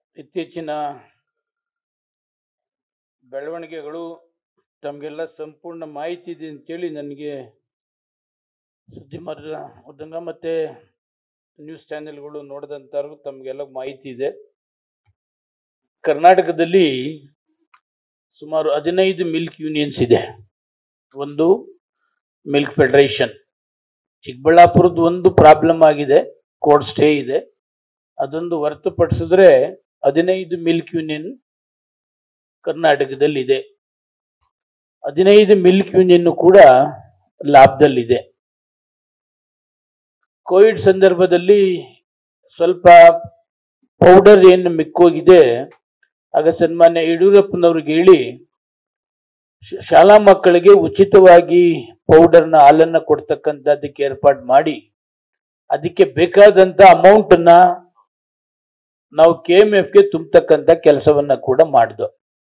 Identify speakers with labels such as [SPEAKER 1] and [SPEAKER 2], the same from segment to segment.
[SPEAKER 1] ಇತ್ತೀಚಿನ ಬೆಳವಣಿಗೆಗಳು ತಮಗೆಲ್ಲ ಸಂಪೂರ್ಣ ಮಾಹಿತಿ ಇದೆ ಅಂತೇಳಿ ನನಗೆ ಸುದ್ದಿ ಮಾಧ್ಯಮ ಉದ್ದಂಗ ಮತ್ತು ನ್ಯೂಸ್ ಚಾನೆಲ್ಗಳು ನೋಡಿದಂಥವ್ರಿಗೂ ತಮಗೆಲ್ಲ ಮಾಹಿತಿ ಇದೆ ಕರ್ನಾಟಕದಲ್ಲಿ ಸುಮಾರು ಹದಿನೈದು ಮಿಲ್ಕ್ ಯೂನಿಯನ್ಸ್ ಇದೆ ಒಂದು ಮಿಲ್ಕ್ ಫೆಡರೇಷನ್ ಚಿಕ್ಕಬಳ್ಳಾಪುರದ ಒಂದು ಪ್ರಾಬ್ಲಮ್ ಆಗಿದೆ ಕೋರ್ಟ್ ಸ್ಟೇ ಇದೆ ಅದೊಂದು ಹೊರತುಪಡಿಸಿದ್ರೆ ಹದಿನೈದು ಮಿಲ್ಕ್ ಯೂನಿಯನ್ ಕರ್ನಾಟಕದಲ್ಲಿದೆ ಹದಿನೈದು ಮಿಲ್ಕ್ ಯೂನಿಯನ್ ಕೂಡ ಲಾಭದಲ್ಲಿದೆ ಕೋವಿಡ್ ಸಂದರ್ಭದಲ್ಲಿ ಸ್ವಲ್ಪ ಪೌಡರ್ ಏನು ಮಿಕ್ಕೋಗಿದೆ ಆಗ ಸನ್ಮಾನ್ಯ ಯಡಿಯೂರಪ್ಪನವ್ರಿಗೆ ಹೇಳಿ ಶ- ಶಾಲಾ ಮಕ್ಕಳಿಗೆ ಉಚಿತವಾಗಿ ಪೌಡರ್ನ ಹಾಲನ್ನ ಕೊಡ್ತಕ್ಕಂಥದ್ದಕ್ಕೆ ಏರ್ಪಾಡು ಮಾಡಿ ಅದಕ್ಕೆ ಬೇಕಾದಂತ ಅಮೌಂಟನ್ನ ನಾವು ಕೆ ಎಂ ಎಫ್ಗೆ ತುಂಬತಕ್ಕಂಥ ಕೆಲಸವನ್ನ ಕೂಡ ಮಾಡಿದ್ವು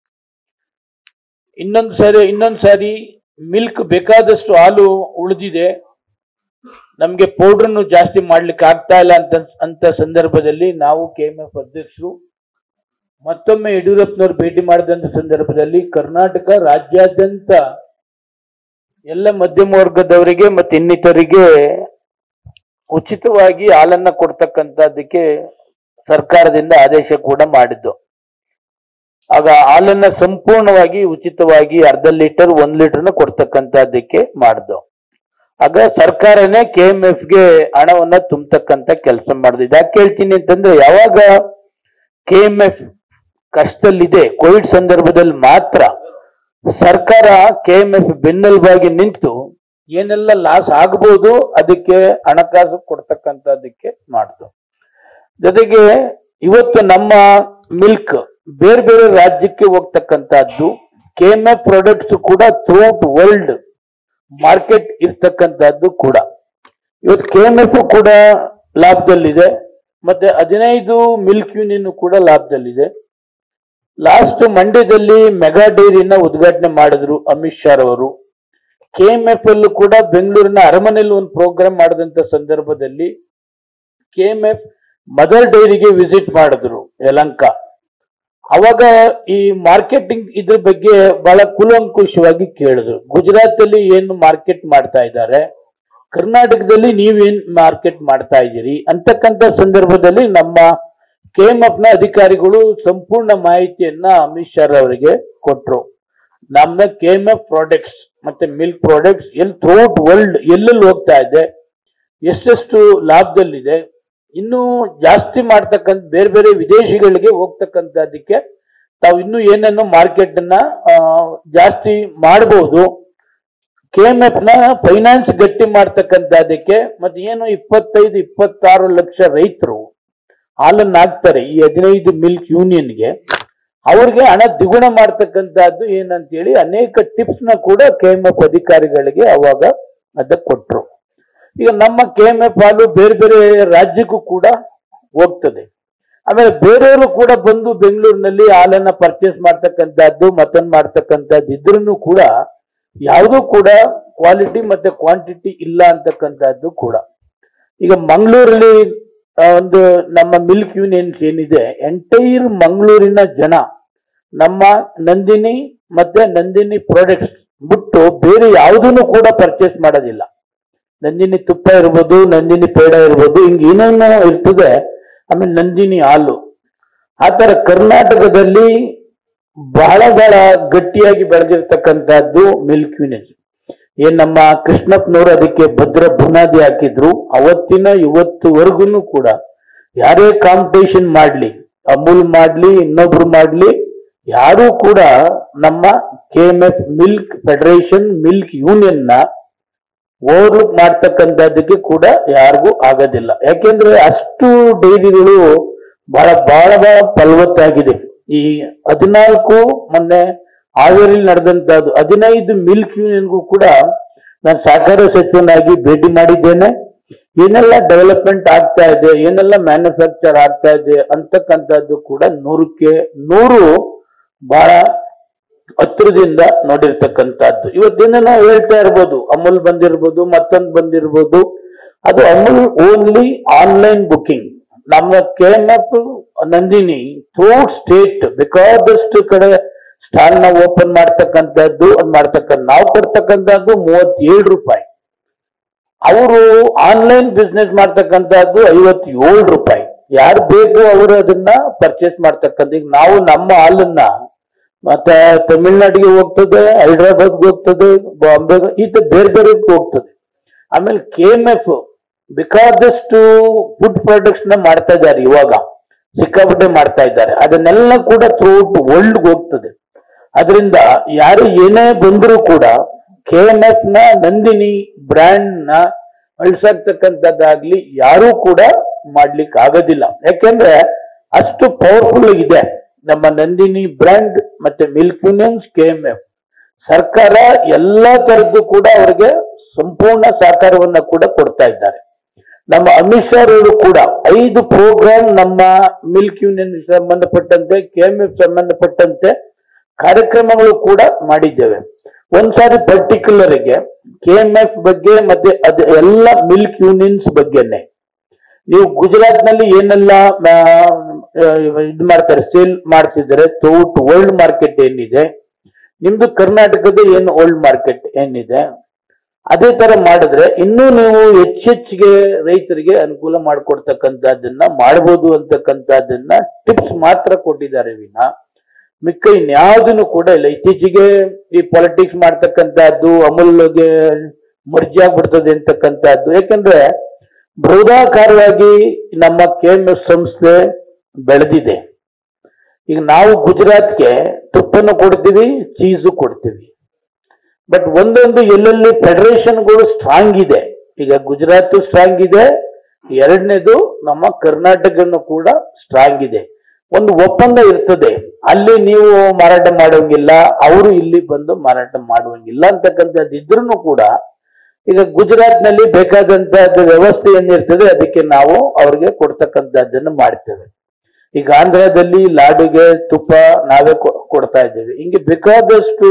[SPEAKER 1] ಇನ್ನೊಂದು ಸಾರಿ ಇನ್ನೊಂದು ಸಾರಿ ಮಿಲ್ಕ್ ಬೇಕಾದಷ್ಟು ಹಾಲು ಉಳಿದಿದೆ ನಮಗೆ ಪೌಡ್ರನ್ನು ಜಾಸ್ತಿ ಮಾಡ್ಲಿಕ್ಕೆ ಆಗ್ತಾ ಇಲ್ಲ ಅಂತ ಅಂತ ಸಂದರ್ಭದಲ್ಲಿ ನಾವು ಕೆ ಎಂ ಎಫ್ ಅಧ್ಯಕ್ಷರು ಮತ್ತೊಮ್ಮೆ ಯಡಿಯೂರಪ್ಪನವ್ರು ಭೇಟಿ ಮಾಡಿದಂತ ಸಂದರ್ಭದಲ್ಲಿ ಕರ್ನಾಟಕ ರಾಜ್ಯಾದ್ಯಂತ ಎಲ್ಲ ಮಧ್ಯಮ ವರ್ಗದವರಿಗೆ ಮತ್ತು ಇನ್ನಿತರಿಗೆ ಉಚಿತವಾಗಿ ಹಾಲನ್ನ ಕೊಡ್ತಕ್ಕಂಥದ್ದಕ್ಕೆ ಸರ್ಕಾರದಿಂದ ಆದೇಶ ಕೂಡ ಮಾಡಿದ್ದು ಆಗ ಹಾಲನ್ನ ಸಂಪೂರ್ಣವಾಗಿ ಉಚಿತವಾಗಿ ಅರ್ಧ ಲೀಟರ್ ಒಂದ್ ಲೀಟರ್ನ ಕೊಡ್ತಕ್ಕಂಥದ್ದಕ್ಕೆ ಮಾಡಿದ್ದು ಆಗ ಸರ್ಕಾರನೇ ಕೆ ಎಂ ಗೆ ಹಣವನ್ನ ತುಂಬತಕ್ಕಂತ ಕೆಲಸ ಮಾಡಿದೆ ಯಾಕೆ ಹೇಳ್ತೀನಿ ಅಂತಂದ್ರೆ ಯಾವಾಗ ಕೆ ಎಂ ಎಫ್ ಕಷ್ಟದಲ್ಲಿದೆ ಕೋವಿಡ್ ಸಂದರ್ಭದಲ್ಲಿ ಮಾತ್ರ ಸರ್ಕಾರ ಕೆ ಎಂ ಎಫ್ ಬೆನ್ನೆಲುಬಾಗಿ ನಿಂತು ಏನೆಲ್ಲ ಲಾಸ್ ಆಗ್ಬೋದು ಅದಕ್ಕೆ ಹಣಕಾಸು ಕೊಡ್ತಕ್ಕಂಥದ್ದಕ್ಕೆ ಮಾಡ್ತು ಜೊತೆಗೆ ಇವತ್ತು ನಮ್ಮ ಮಿಲ್ಕ್ ಬೇರೆ ಬೇರೆ ರಾಜ್ಯಕ್ಕೆ ಹೋಗ್ತಕ್ಕಂಥದ್ದು ಕೆ ಎಂ ಎಫ್ ಪ್ರಾಡಕ್ಟ್ಸ್ ಕೂಡ ಥ್ರೂಔಟ್ ವರ್ಲ್ಡ್ ಮಾರ್ಕೆಟ್ ಇರ್ತಕ್ಕಂಥದ್ದು ಕೂಡ ಇವತ್ತು ಕೆ ಎಂ ಎಫ್ ಕೂಡ ಲಾಭದಲ್ಲಿದೆ ಮತ್ತೆ ಹದಿನೈದು ಮಿಲ್ಕ್ ಯೂನಿಯನ್ ಕೂಡ ಲಾಭದಲ್ಲಿದೆ ಲಾಸ್ಟ್ ಮಂಡ್ಯದಲ್ಲಿ ಮೆಗಾ ಡೈರಿನ ಉದ್ಘಾಟನೆ ಮಾಡಿದ್ರು ಅಮಿತ್ ಶಾ ಅವರು ಕೆ ಎಂ ಎಫ್ ಅಲ್ಲೂ ಕೂಡ ಬೆಂಗಳೂರಿನ ಅರಮನೆಯಲ್ಲಿ ಒಂದು ಪ್ರೋಗ್ರಾಮ್ ಮಾಡಿದಂತ ಸಂದರ್ಭದಲ್ಲಿ ಕೆ ಎಂ ಎಫ್ ಮದರ್ ಡೈರಿಗೆ ವಿಸಿಟ್ ಮಾಡಿದ್ರು ಯಲಂಕ ಅವಾಗ ಈ ಮಾರ್ಕೆಟಿಂಗ್ ಇದ್ರ ಬಗ್ಗೆ ಬಹಳ ಕುಲಂಕುಷವಾಗಿ ಕೇಳಿದ್ರು ಗುಜರಾತ್ ಅಲ್ಲಿ ಏನು ಮಾರ್ಕೆಟ್ ಮಾಡ್ತಾ ಇದ್ದಾರೆ ಕರ್ನಾಟಕದಲ್ಲಿ ನೀವೇನ್ ಮಾರ್ಕೆಟ್ ಮಾಡ್ತಾ ಇದ್ದೀರಿ ಅಂತಕ್ಕಂಥ ಸಂದರ್ಭದಲ್ಲಿ ನಮ್ಮ ಕೆ ಎಂ ಎಫ್ ನ ಅಧಿಕಾರಿಗಳು ಸಂಪೂರ್ಣ ಮಾಹಿತಿಯನ್ನ ಅಮಿತ್ ಶಾ ಅವರಿಗೆ ಕೊಟ್ರು ನಮ್ಮ ಕೆ ಎಂ ಎಫ್ ಪ್ರಾಡಕ್ಟ್ಸ್ ಮತ್ತೆ ಮಿಲ್ಕ್ ಪ್ರಾಡಕ್ಟ್ಸ್ ಎಲ್ಲಿ ಥ್ರೂಔಟ್ ವರ್ಲ್ಡ್ ಎಲ್ಲೆಲ್ಲಿ ಹೋಗ್ತಾ ಇದೆ ಎಷ್ಟೆಷ್ಟು ಲಾಭದಲ್ಲಿದೆ ಇನ್ನೂ ಜಾಸ್ತಿ ಮಾಡ್ತಕ್ಕಂಥ ಬೇರೆ ಬೇರೆ ವಿದೇಶಿಗಳಿಗೆ ಹೋಗ್ತಕ್ಕಂಥದ್ದಕ್ಕೆ ತಾವು ಇನ್ನೂ ಏನೇನು ಮಾರ್ಕೆಟ್ ಅನ್ನ ಆ, ಜಾಸ್ತಿ ಮಾಡಬಹುದು ಕೆ ಎಂ ಎಫ್ ನ ಫೈನಾನ್ಸ್ ಗಟ್ಟಿ ಮಾಡ್ತಕ್ಕಂಥದ್ದಕ್ಕೆ ಮತ್ತೆ ಏನು ಇಪ್ಪತ್ತೈದು ಇಪ್ಪತ್ತಾರು ಲಕ್ಷ ರೈತರು ಹಾಲನ್ನ ಹಾಕ್ತಾರೆ ಈ ಹದಿನೈದು ಮಿಲ್ಕ್ ಯೂನಿಯನ್ಗೆ ಅವ್ರಿಗೆ ಹಣ ದ್ವಿಗುಣ ಮಾಡ್ತಕ್ಕಂಥದ್ದು ಏನಂತೇಳಿ ಅನೇಕ ಟಿಪ್ಸ್ ನ ಕೂಡ ಕೆ ಎಂ ಎಫ್ ಅಧಿಕಾರಿಗಳಿಗೆ ಅವಾಗ ಅದಕ್ಕೆ ಕೊಟ್ರು ಈಗ ನಮ್ಮ ಕೆ ಎಂ ಎಫ್ ಹಾಲು ಬೇರೆ ಬೇರೆ ರಾಜ್ಯಕ್ಕೂ ಕೂಡ ಹೋಗ್ತದೆ ಆಮೇಲೆ ಬೇರೆಯವರು ಕೂಡ ಬಂದು ಬೆಂಗಳೂರಿನಲ್ಲಿ ಹಾಲನ್ನ ಪರ್ಚೇಸ್ ಮಾಡ್ತಕ್ಕಂಥದ್ದು ಮತ್ತೊಂದು ಮಾಡ್ತಕ್ಕಂಥದ್ದು ಇದ್ರೂ ಕೂಡ ಯಾವುದೂ ಕೂಡ ಕ್ವಾಲಿಟಿ ಮತ್ತೆ ಕ್ವಾಂಟಿಟಿ ಇಲ್ಲ ಅಂತಕ್ಕಂಥದ್ದು ಕೂಡ ಈಗ ಮಂಗಳೂರಲ್ಲಿ ಆ, ಒಂದು ನಮ್ಮ ಮಿಲ್ಕ್ ಯೂನಿಯನ್ಸ್ ಏನಿದೆ ಎಂಟೈರ್ ಮಂಗಳೂರಿನ ಜನ ನಮ್ಮ ನಂದಿನಿ ಮತ್ತೆ ನಂದಿನಿ ಪ್ರಾಡಕ್ಟ್ಸ್ ಬಿಟ್ಟು ಬೇರೆ ಯಾವುದನ್ನು ಕೂಡ ಪರ್ಚೇಸ್ ಮಾಡೋದಿಲ್ಲ ನಂದಿನಿ ತುಪ್ಪ ಇರ್ಬೋದು ನಂದಿನಿ ಪೇಡ ಇರ್ಬೋದು ಹಿಂಗೆ ಏನೇನೋ ಇರ್ತದೆ ಆಮೇಲೆ ನಂದಿನಿ ಹಾಲು ಆ ಥರ ಕರ್ನಾಟಕದಲ್ಲಿ ಬಹಳ ಬಹಳ ಗಟ್ಟಿಯಾಗಿ ಬೆಳೆದಿರ್ತಕ್ಕಂಥದ್ದು ಮಿಲ್ಕ್ ಯೂನಿಯನ್ಸ್ ಏನ್ ನಮ್ಮ ಕೃಷ್ಣಪ್ಪನವರು ಅದಕ್ಕೆ ಭದ್ರ ಬುನಾದಿ ಹಾಕಿದ್ರು ಅವತ್ತಿನ ಇವತ್ತುವರೆಗೂ ಕೂಡ ಯಾರೇ ಕಾಂಪಿಟೇಷನ್ ಮಾಡ್ಲಿ ಅಮೂಲ್ ಮಾಡ್ಲಿ ಇನ್ನೊಬ್ರು ಮಾಡ್ಲಿ ಯಾರೂ ಕೂಡ ನಮ್ಮ K M F milk federation milk union ನ ಓವರ್ಲುಕ್ ಮಾಡ್ತಕ್ಕಂಥದ್ದಕ್ಕೆ ಕೂಡ ಯಾರಿಗೂ ಆಗೋದಿಲ್ಲ ಯಾಕೆಂದ್ರೆ ಅಷ್ಟು ಡೈರಿಗಳು ಬಹಳ ಬಹಳ ಬಹಳ ಫಲವತ್ತಾಗಿದೆ ಈ ಹದಿನಾಲ್ಕು ಮೊನ್ನೆ ಹಾವೇರಿಲಿ ನಡೆದಂತದ್ದು ಹದಿನೈದು ಮಿಲ್ಕ್ ಯೂನಿಯನ್ಗೂ ಕೂಡ ನಾನು ಸಹಕಾರ ಸಚಿವನಾಗಿ ಭೇಟಿ ಮಾಡಿದ್ದೇನೆ ಏನೆಲ್ಲ ಡೆವಲಪ್ಮೆಂಟ್ ಆಗ್ತಾ ಇದೆ ಏನೆಲ್ಲ ಮ್ಯಾನುಫ್ಯಾಕ್ಚರ್ ಆಗ್ತಾ ಇದೆ ಅಂತಕ್ಕಂಥದ್ದು ಕೂಡ ನೂರಕ್ಕೆ ನೂರು ಬಹಳ ಹತ್ರದಿಂದ ನೋಡಿರ್ತಕ್ಕಂಥದ್ದು ಇವತ್ತೇನ ನಾವು ಹೇಳ್ತಾ ಇರ್ಬೋದು ಅಮೂಲ್ ಬಂದಿರ್ಬೋದು ಮತ್ತೊಂದು ಬಂದಿರ್ಬೋದು ಅದು ಅಮೂಲ್ ಓನ್ಲಿ ಆನ್ಲೈನ್ ಬುಕಿಂಗ್ ನಮ್ಮ K M F Nandini throughout state ಬೇಕಾದಷ್ಟು ಕಡೆ ಸ್ಟಾಲ್ ನ ಓಪನ್ ಮಾಡ್ತಕ್ಕಂಥದ್ದು ಅದ್ ಮಾಡ್ತಕ್ಕಂಥ ನಾವು ಕೊಡ್ತಕ್ಕಂಥದ್ದು ಮೂವತ್ತೇಳು ರೂಪಾಯಿ ಅವರು ಆನ್ಲೈನ್ ಬಿಸ್ನೆಸ್ ಮಾಡ್ತಕ್ಕಂಥದ್ದು ಐವತ್ತೇಳು ರೂಪಾಯಿ ಯಾರು ಬೇಕು ಅವರು ಅದನ್ನ ಪರ್ಚೇಸ್ ಮಾಡ್ತಕ್ಕಂಥ ಈಗ ನಾವು ನಮ್ಮ ಹಾಲನ್ನ ಮತ್ತೆ ತಮಿಳ್ನಾಡಿಗೆ ಹೋಗ್ತದೆ ಹೈದ್ರಾಬಾದ್ಗೆ ಹೋಗ್ತದೆ ಬಾಂಬೆ ಈ ತರ ಬೇರೆ ಬೇರೆ ಹೋಗ್ತದೆ ಆಮೇಲೆ ಕೆ ಎಂ ಎಫ್ ಬೇಕಾದಷ್ಟು ಫುಡ್ ಪ್ರಾಡಕ್ಟ್ಸ್ ನ ಮಾಡ್ತಾ ಇದ್ದಾರೆ ಇವಾಗ ಸಿಕ್ಕಾಪಟ್ಟೆ ಮಾಡ್ತಾ ಇದ್ದಾರೆ ಅದನ್ನೆಲ್ಲ ಕೂಡ ಥ್ರೂಟ್ ವರ್ಲ್ಡ್ ಹೋಗ್ತದೆ ಅದರಿಂದ ಯಾರು ಏನೇ ಬಂದರೂ ಕೂಡ ಕೆ ಎಂ ಎಫ್ ನ ನಂದಿನಿ ಬ್ರ್ಯಾಂಡ್ ನ ಅಳಿಸಾಕ್ತಕ್ಕಂಥದ್ದಾಗ್ಲಿ ಯಾರೂ ಕೂಡ ಮಾಡ್ಲಿಕ್ಕೆ ಆಗೋದಿಲ್ಲ ಯಾಕೆಂದ್ರೆ ಅಷ್ಟು ಪವರ್ಫುಲ್ ಇದೆ ನಮ್ಮ ನಂದಿನಿ ಬ್ರ್ಯಾಂಡ್ ಮತ್ತೆ milk unions K M F ಸರ್ಕಾರ ಎಲ್ಲಾ ತರದ್ದು ಕೂಡ ಅವರಿಗೆ ಸಂಪೂರ್ಣ ಸಹಕಾರವನ್ನ ಕೂಡ ಕೊಡ್ತಾ ಇದ್ದಾರೆ ನಮ್ಮ ಅಮಿತ್ ಶಾ ಅವರು ಕೂಡ ಐದು ಪ್ರೋಗ್ರಾಮ್ ನಮ್ಮ ಮಿಲ್ಕ್ ಯೂನಿಯನ್ ಸಂಬಂಧಪಟ್ಟಂತೆ ಕೆ ಎಂ ಎಫ್ ಸಂಬಂಧಪಟ್ಟಂತೆ ಕಾರ್ಯಕ್ರಮಗಳು ಕೂಡ ಮಾಡಿದ್ದೇವೆ ಒಂದ್ಸಾರಿ ಪರ್ಟಿಕ್ಯುಲರ್ಗೆ ಕೆ ಎಂ ಎಫ್ ಬಗ್ಗೆ ಮತ್ತೆ ಅದು ಎಲ್ಲ ಮಿಲ್ಕ್ ಯೂನಿಯನ್ಸ್ ಬಗ್ಗೆನೆ ನೀವು ಗುಜರಾತ್ ನಲ್ಲಿ ಏನೆಲ್ಲ ಇದು ಮಾಡ್ತಾರೆ ಸೇಲ್ ಮಾಡ್ತಿದ್ದಾರೆ ಥ್ರೂಟ್ ವರ್ಲ್ಡ್ ಮಾರ್ಕೆಟ್ ಏನಿದೆ ನಿಮ್ದು ಕರ್ನಾಟಕದ ಏನು ಓಲ್ಡ್ ಮಾರ್ಕೆಟ್ ಏನಿದೆ ಅದೇ ತರ ಮಾಡಿದ್ರೆ ಇನ್ನೂ ನೀವು ಹೆಚ್ಚೆಚ್ಚಿಗೆ ರೈತರಿಗೆ ಅನುಕೂಲ ಮಾಡಿಕೊಡ್ತಕ್ಕಂಥದ್ದನ್ನ ಮಾಡ್ಬೋದು ಅಂತಕ್ಕಂಥದ್ದನ್ನ ಟಿಪ್ಸ್ ಮಾತ್ರ ಕೊಟ್ಟಿದ್ದಾರೆ ವಿನ ಮಿಕ್ಕ ಇನ್ಯಾವುದನ್ನು ಕೂಡ ಇಲ್ಲ ಇತ್ತೀಚೆಗೆ ಈ ಪಾಲಿಟಿಕ್ಸ್ ಮಾಡ್ತಕ್ಕಂಥದ್ದು ಅಮೂಲ್ಗೆ ಮರ್ಜಿ ಆಗ್ಬಿಡ್ತದೆ ಅಂತಕ್ಕಂಥದ್ದು ಯಾಕಂದ್ರೆ ಬೃಹದಾಕಾರವಾಗಿ ನಮ್ಮ ಕೆ ಎಂ ಎಫ್ ಸಂಸ್ಥೆ ಬೆಳೆದಿದೆ ಈಗ ನಾವು ಗುಜರಾತ್ಗೆ ತುಪ್ಪನ್ನು ಕೊಡ್ತೀವಿ ಚೀಸು ಕೊಡ್ತೀವಿ ಬಟ್ ಒಂದೊಂದು ಎಲ್ಲೆಲ್ಲಿ ಫೆಡರೇಷನ್ಗಳು ಸ್ಟ್ರಾಂಗ್ ಇದೆ ಈಗ ಗುಜರಾತ್ ಸ್ಟ್ರಾಂಗ್ ಇದೆ ಎರಡನೇದು ನಮ್ಮ ಕರ್ನಾಟಕನು ಕೂಡ ಸ್ಟ್ರಾಂಗ್ ಇದೆ ಒಂದು ಒಪ್ಪಂದ ಇರ್ತದೆ ಅಲ್ಲಿ ನೀವು ಮಾರಾಟ ಮಾಡುವಂಗಿಲ್ಲ ಅವರು ಇಲ್ಲಿ ಬಂದು ಮಾರಾಟ ಮಾಡುವಂಗಿಲ್ಲ ಅಂತಕ್ಕಂಥದ್ದು ಇದ್ರೂ ಕೂಡ ಈಗ ಗುಜರಾತ್ ನಲ್ಲಿ ಬೇಕಾದಂತಹದ್ದು ವ್ಯವಸ್ಥೆ ಏನಿರ್ತದೆ ಅದಕ್ಕೆ ನಾವು ಅವ್ರಿಗೆ ಕೊಡ್ತಕ್ಕಂಥದ್ದನ್ನು ಮಾಡ್ತೇವೆ ಈಗ ಆಂಧ್ರದಲ್ಲಿ ಲಾಡುಗೆ ತುಪ್ಪ ನಾವೇ ಕೊ- ಕೊಡ್ತಾ ಇದ್ದೇವೆ ಹಿಂಗೆ ಬೇಕಾದಷ್ಟು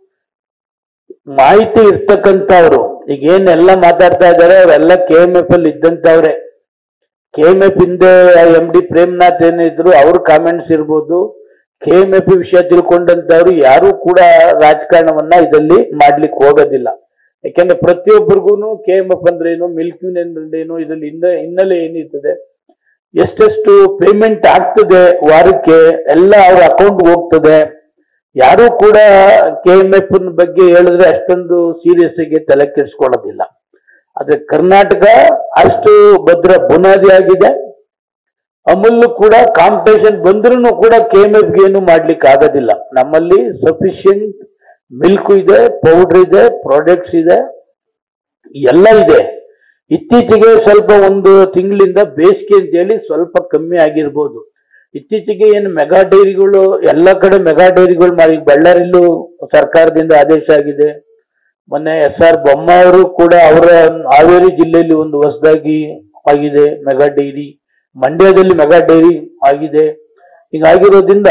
[SPEAKER 1] ಮಾಹಿತಿ ಇರ್ತಕ್ಕಂಥವ್ರು ಈಗ ಏನೆಲ್ಲ ಮಾತಾಡ್ತಾ ಇದ್ದಾರೆ ಅವೆಲ್ಲ ಕೆ ಎಂ ಎಫ್ ಅಲ್ಲಿ ಇದ್ದಂತವ್ರೆ ಕೆ ಎಂ ಎಫ್ ಹಿಂದೆ ಎಂ ಡಿ ಪ್ರೇಮ್ನಾಥ್ ಏನಿದ್ರು ಅವ್ರ ಕಾಮೆಂಟ್ಸ್ ಇರ್ಬೋದು ಕೆ ಎಂ ಎಫ್ ವಿಷಯ ತಿಳ್ಕೊಂಡಂತವ್ರು ಯಾರು ಕೂಡ ರಾಜಕಾರಣವನ್ನ ಇದರಲ್ಲಿ ಮಾಡ್ಲಿಕ್ಕೆ ಹೋಗೋದಿಲ್ಲ ಯಾಕೆಂದ್ರೆ ಪ್ರತಿಯೊಬ್ಬರಿಗೂ ಕೆ ಎಂ ಎಫ್ ಅಂದ್ರೆ ಏನು ಮಿಲ್ಕ್ ಯೂನಿಯನ್ ಅಂದ್ರೆ ಏನು ಇದರಲ್ಲಿ ಹಿನ್ನೆ ಹಿನ್ನೆಲೆ ಏನಿರ್ತದೆ ಎಷ್ಟೆಷ್ಟು ಪೇಮೆಂಟ್ ಆಗ್ತದೆ ವಾರಕ್ಕೆ ಎಲ್ಲ ಅವ್ರ ಅಕೌಂಟ್ ಹೋಗ್ತದೆ ಯಾರು ಕೂಡ ಕೆ ಎಂ ಎಫ್ ಬಗ್ಗೆ ಹೇಳಿದ್ರೆ ಅಷ್ಟೊಂದು ಸೀರಿಯಸ್ ಆಗಿ ತಲೆ ಕೆಡಿಸ್ಕೊಳ್ಳೋದಿಲ್ಲ ಆದ್ರೆ ಕರ್ನಾಟಕ ಅಷ್ಟು ಭದ್ರ ಬುನಾದಿ ಆಗಿದೆ ಅಮೂಲ್ ಕೂಡ ಕಾಂಪಿಟೇಷನ್ ಬಂದ್ರೂ ಕೂಡ ಕೆ ಎಂ ಎಫ್ ಏನು ಮಾಡ್ಲಿಕ್ಕೆ ಆಗೋದಿಲ್ಲ ನಮ್ಮಲ್ಲಿ ಸಫಿಶಿಯಂಟ್ ಮಿಲ್ಕ್ ಇದೆ ಪೌಡರ್ ಇದೆ ಪ್ರಾಡಕ್ಟ್ಸ್ ಇದೆ ಎಲ್ಲ ಇದೆ ಇತ್ತೀಚೆಗೆ ಸ್ವಲ್ಪ ಒಂದು ತಿಂಗಳಿಂದ ಬೇಸಿಗೆ ಅಂತೇಳಿ ಸ್ವಲ್ಪ ಕಮ್ಮಿ ಆಗಿರ್ಬೋದು ಇತ್ತೀಚೆಗೆ ಏನು ಮೆಗಾ ಡೈರಿಗಳು ಎಲ್ಲ ಕಡೆ ಮೆಗಾ ಡೈರಿಗಳು ಮಾಡಿ ಬಳ್ಳಾರಿಲ್ಲೂ ಸರ್ಕಾರದಿಂದ ಆದೇಶ ಆಗಿದೆ ಮೊನ್ನೆ ಎಸ್ ಆರ್ ಬೊಮ್ಮಾವರು ಕೂಡ ಅವರ ಹಾವೇರಿ ಜಿಲ್ಲೆಯಲ್ಲಿ ಒಂದು ಹೊಸದಾಗಿ ಆಗಿದೆ ಮೆಗಾ ಡೈರಿ ಮಂಡ್ಯದಲ್ಲಿ ಮೆಗಾ ಡೈರಿ ಆಗಿದೆ ಹೀಗಾಗಿರೋದ್ರಿಂದ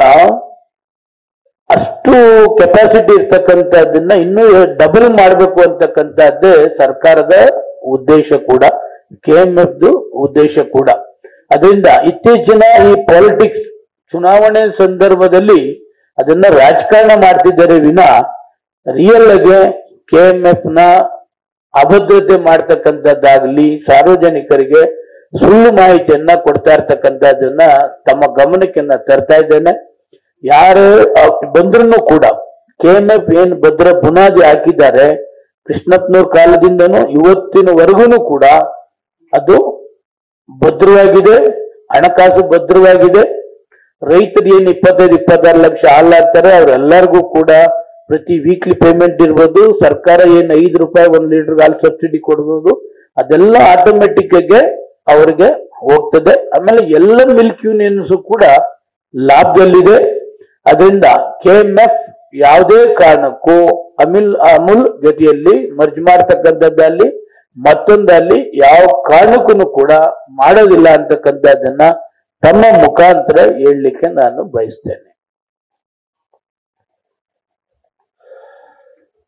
[SPEAKER 1] ಅಷ್ಟು ಕೆಪಾಸಿಟಿ ಇರ್ತಕ್ಕಂಥದ್ದನ್ನ ಇನ್ನೂ ಡಬಲ್ ಮಾಡಬೇಕು ಅಂತಕ್ಕಂಥದ್ದೇ ಸರ್ಕಾರದ ಉದ್ದೇಶ ಕೂಡ ಕೆ ಎಂ ಎಫ್ದು ಉದ್ದೇಶ ಕೂಡ ಅದರಿಂದ ಇತ್ತೀಚಿನ ಈ ಪಾಲಿಟಿಕ್ಸ್ ಚುನಾವಣೆ ಸಂದರ್ಭದಲ್ಲಿ ಅದನ್ನ ರಾಜಕಾರಣ ಮಾಡ್ತಿದ್ದಾರೆ ವಿನ ರಿಯಲ್ ಆಗಿ ಕೆ ಎಂ ಎಫ್ ನ ಅಭದ್ರತೆ ಮಾಡ್ತಕ್ಕಂಥದ್ದಾಗ್ಲಿ ಸಾರ್ವಜನಿಕರಿಗೆ ಸುಳ್ಳು ಮಾಹಿತಿಯನ್ನ ಕೊಡ್ತಾ ಇರ್ತಕ್ಕಂಥದ್ದನ್ನ ತಮ್ಮ ಗಮನಕ್ಕೆ ನಾ ತರ್ತಾ ಇದ್ದೇನೆ ಯಾರು ಬಂದ್ರು ಕೂಡ ಕೆ ಎಂ ಎಫ್ ಏನ್ ಭದ್ರ ಬುನಾದಿ ಹಾಕಿದ್ದಾರೆ ಕೃಷ್ಣಪ್ಪನವ್ರ ಕಾಲದಿಂದನೂ ಇವತ್ತಿನವರೆಗೂ ಕೂಡ ಅದು ಭದ್ರವಾಗಿದೆ ಹಣಕಾಸು ಭದ್ರವಾಗಿದೆ ರೈತರು ಏನು ಇಪ್ಪತ್ತೈದು ಇಪ್ಪತ್ತಾರು ಲಕ್ಷ ಹಾಲ್ ಹಾಕ್ತಾರೆ ಅವ್ರೆಲ್ಲರಿಗೂ ಕೂಡ ಪ್ರತಿ ವೀಕ್ಲಿ ಪೇಮೆಂಟ್ ಇರ್ಬೋದು ಸರ್ಕಾರ ಏನು ಐದು ರೂಪಾಯಿ ಒಂದು ಲೀಟರ್ ಹಾಲು ಸಬ್ಸಿಡಿ ಕೊಡ್ಬೋದು ಅದೆಲ್ಲ ಆಟೋಮೆಟಿಕ್ ಆಗಿ ಅವ್ರಿಗೆ ಹೋಗ್ತದೆ ಆಮೇಲೆ ಎಲ್ಲ ಮಿಲ್ಕ್ ಯೂನಿಯನ್ಸ್ ಕೂಡ ಲಾಭದಲ್ಲಿದೆ ಅದರಿಂದ ಕೆ ಎಂ ಎಫ್ ಯಾವುದೇ ಕಾರಣಕ್ಕೂ ಅಮಿಲ್ ಅಮೂಲ್ ಜೊತೆಯಲ್ಲಿ ಮರ್ಜ್ ಮಾಡ್ತಕ್ಕಂಥದ್ದಲ್ಲಿ ಮತ್ತೊಂದಲ್ಲಿ ಯಾವ ಕಾರಣಕ್ಕೂ ಕೂಡ ಮಾಡೋದಿಲ್ಲ ಅಂತಕ್ಕಂಥದ್ದನ್ನ ತಮ್ಮ ಮುಖಾಂತರ ಹೇಳಲಿಕ್ಕೆ ನಾನು ಬಯಸ್ತೇನೆ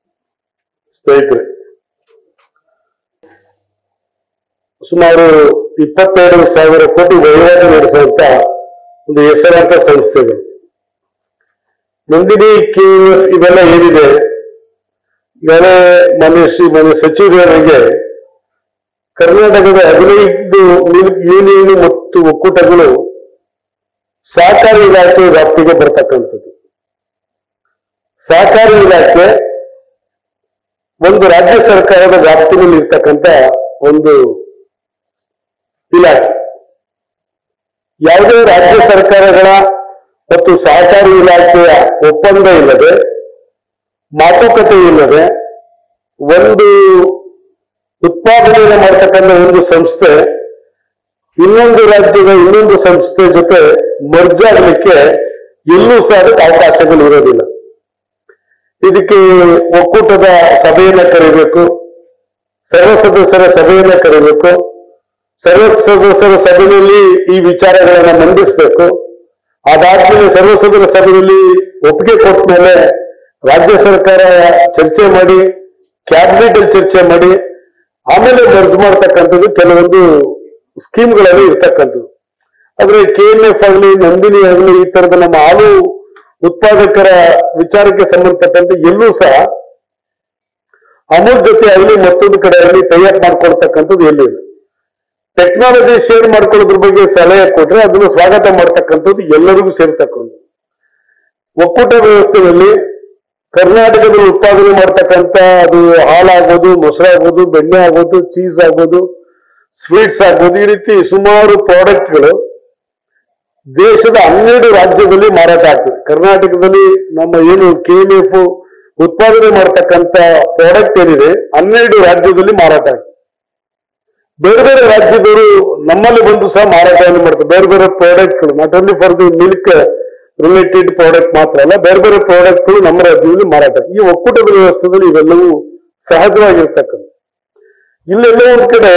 [SPEAKER 2] ಸ್ನೇಹಿತರೆ ಸುಮಾರು ಇಪ್ಪತ್ತೆರಡು ಸಾವಿರ ಕೋಟಿ ವಹಿವಾಟು ನಡೆಸುವಂತ ಒಂದು ಹೆಸರಾಂತ ಸಂಸ್ಥೆಗಳು ನಂದಿನಿ ಕೆ ಇವೆಲ್ಲ ಏನಿದೆ ಈಗಾಗಲೇ ಮಾನ್ಯ ಶ್ರೀ ಮಾನ್ಯ ಸಚಿವರಿಗೆ ಕರ್ನಾಟಕದ ಹದಿನೈದು ಮಿಲ್ಕ್ ಯೂನಿಯನ್ ಮತ್ತು ಒಕ್ಕೂಟಗಳು ಸಹಕಾರಿ ಇಲಾಖೆ ವ್ಯಾಪ್ತಿಗೆ ಬರ್ತಕ್ಕಂಥದ್ದು ಸಹಕಾರಿ ಇಲಾಖೆ ಒಂದು ರಾಜ್ಯ ಸರ್ಕಾರದ ವ್ಯಾಪ್ತಿನಲ್ಲಿ ಇರ್ತಕ್ಕಂಥ ಒಂದು ಇಲಾಖೆ ಯಾವುದೇ ರಾಜ್ಯ ಸರ್ಕಾರಗಳ ಮತ್ತು ಸಹಕಾರಿ ಇಲಾಖೆಯ ಒಪ್ಪಂದ ಇಲ್ಲದೆ ಮಾತುಕತೆ ಇಲ್ಲದೆ ಒಂದು ಉತ್ಪಾದನೆಯನ್ನು ಮಾಡ್ತಕ್ಕಂಥ ಒಂದು ಸಂಸ್ಥೆ ಇನ್ನೊಂದು ರಾಜ್ಯದ ಇನ್ನೊಂದು ಸಂಸ್ಥೆ ಜೊತೆ ಮರ್ಜ್ ಆಗಲಿಕ್ಕೆ ಎಲ್ಲೂ ಸಹ ಅದಕ್ಕೆ ಅವಕಾಶಗಳು ಇರೋದಿಲ್ಲ ಇದಕ್ಕೆ ಒಕ್ಕೂಟದ ಸಭೆಯನ್ನ ಕರಿಬೇಕು ಸರ್ವ ಸದಸ್ಯರ ಸಭೆಯನ್ನ ಕರಿಬೇಕು ಸರ್ವ ಸದಸ್ಯರ ಸಭೆಯಲ್ಲಿ ಈ ವಿಚಾರಗಳನ್ನ ಮಂಡಿಸಬೇಕು ಅದಾದ್ಮೇಲೆ ಸರ್ವ ಸದಸ್ಯರ ಸಭೆಯಲ್ಲಿ ಒಪ್ಪಿಗೆ ಕೊಟ್ಟ ಮೇಲೆ ರಾಜ್ಯ ಸರ್ಕಾರ ಚರ್ಚೆ ಮಾಡಿ ಕ್ಯಾಬಿನೆಟ್ ಅಲ್ಲಿ ಚರ್ಚೆ ಮಾಡಿ ಆಮೇಲೆ ಮರ್ಜ್ ಮಾಡ್ತಕ್ಕಂಥದ್ದು ಕೆಲವೊಂದು ಸ್ಕೀಮ್ಗಳಲ್ಲಿ ಇರ್ತಕ್ಕಂಥದ್ದು ಆದ್ರೆ ಕೆ ಎನ್ ಎಫ್ ಆಗಲಿ ನಂದಿನಿ ಆಗಲಿ ಈ ತರದ ನಮ್ಮ ಹಾಲು ಉತ್ಪಾದಕರ ವಿಚಾರಕ್ಕೆ ಸಂಬಂಧಪಟ್ಟಂತೆ ಎಲ್ಲೂ ಸಹ ಅಮೂಲ್ ಜೊತೆ ಆಗಲಿ ಮತ್ತೊಂದು ಕಡೆ ಆಗಲಿ ಟೈಅಪ್ ಮಾಡ್ಕೊಳ್ತಕ್ಕಂಥದ್ದು ಎಲ್ಲಿಲ್ಲ ಟೆಕ್ನಾಲಜಿ ಶೇರ್ ಮಾಡ್ಕೊಳ್ಳೋದ್ರ ಬಗ್ಗೆ ಸಲಹೆ ಕೊಟ್ರೆ ಅದನ್ನು ಸ್ವಾಗತ ಮಾಡ್ತಕ್ಕಂಥದ್ದು ಎಲ್ಲರಿಗೂ ಸೇರ್ತಕ್ಕಂಥದ್ದು ಒಕ್ಕೂಟ ವ್ಯವಸ್ಥೆಯಲ್ಲಿ ಕರ್ನಾಟಕದಲ್ಲಿ ಉತ್ಪಾದನೆ ಮಾಡ್ತಕ್ಕಂಥ ಅದು ಹಾಲಾಗೋದು ಮೊಸರಾಗೋದು ಬೆಣ್ಣೆ ಆಗೋದು ಚೀಸ್ ಆಗೋದು ಸ್ವೀಟ್ಸ್ ಆಗ್ಬೋದು ಈ ರೀತಿ ಸುಮಾರು ಪ್ರಾಡಕ್ಟ್ಗಳು ದೇಶದ ಹನ್ನೆರಡು ರಾಜ್ಯದಲ್ಲಿ ಮಾರಾಟ ಆಗ್ತದೆ ಕರ್ನಾಟಕದಲ್ಲಿ ನಮ್ಮ ಏನು ಕೆ ಎಫ್ ಉತ್ಪಾದನೆ ಮಾಡ್ತಕ್ಕಂಥ ಪ್ರಾಡಕ್ಟ್ ಏನಿದೆ ಹನ್ನೆರಡು ರಾಜ್ಯದಲ್ಲಿ ಮಾರಾಟ ಆಗ್ತದೆ ಬೇರೆ ಬೇರೆ ರಾಜ್ಯದವರು ನಮ್ಮಲ್ಲಿ ಬಂದು ಸಹ ಮಾರಾಟವನ್ನು ಮಾಡ್ತಾರೆ ಬೇರೆ ಬೇರೆ ಪ್ರಾಡಕ್ಟ್ಗಳು not only for the milk related product ಮಾತ್ರ ಅಲ್ಲ ಬೇರೆ ಬೇರೆ ಪ್ರಾಡಕ್ಟ್ಗಳು ನಮ್ಮ ರಾಜ್ಯದಲ್ಲಿ ಮಾರಾಟ ಆಗ್ತದೆ. ಈ ಒಕ್ಕೂಟದ ವ್ಯವಸ್ಥೆಯಲ್ಲಿ ಇವೆಲ್ಲವೂ ಸಹಜವಾಗಿರ್ತಕ್ಕಂಥ ಇಲ್ಲೆಲ್ಲೋ ಒಂದ್ ಕಡೆ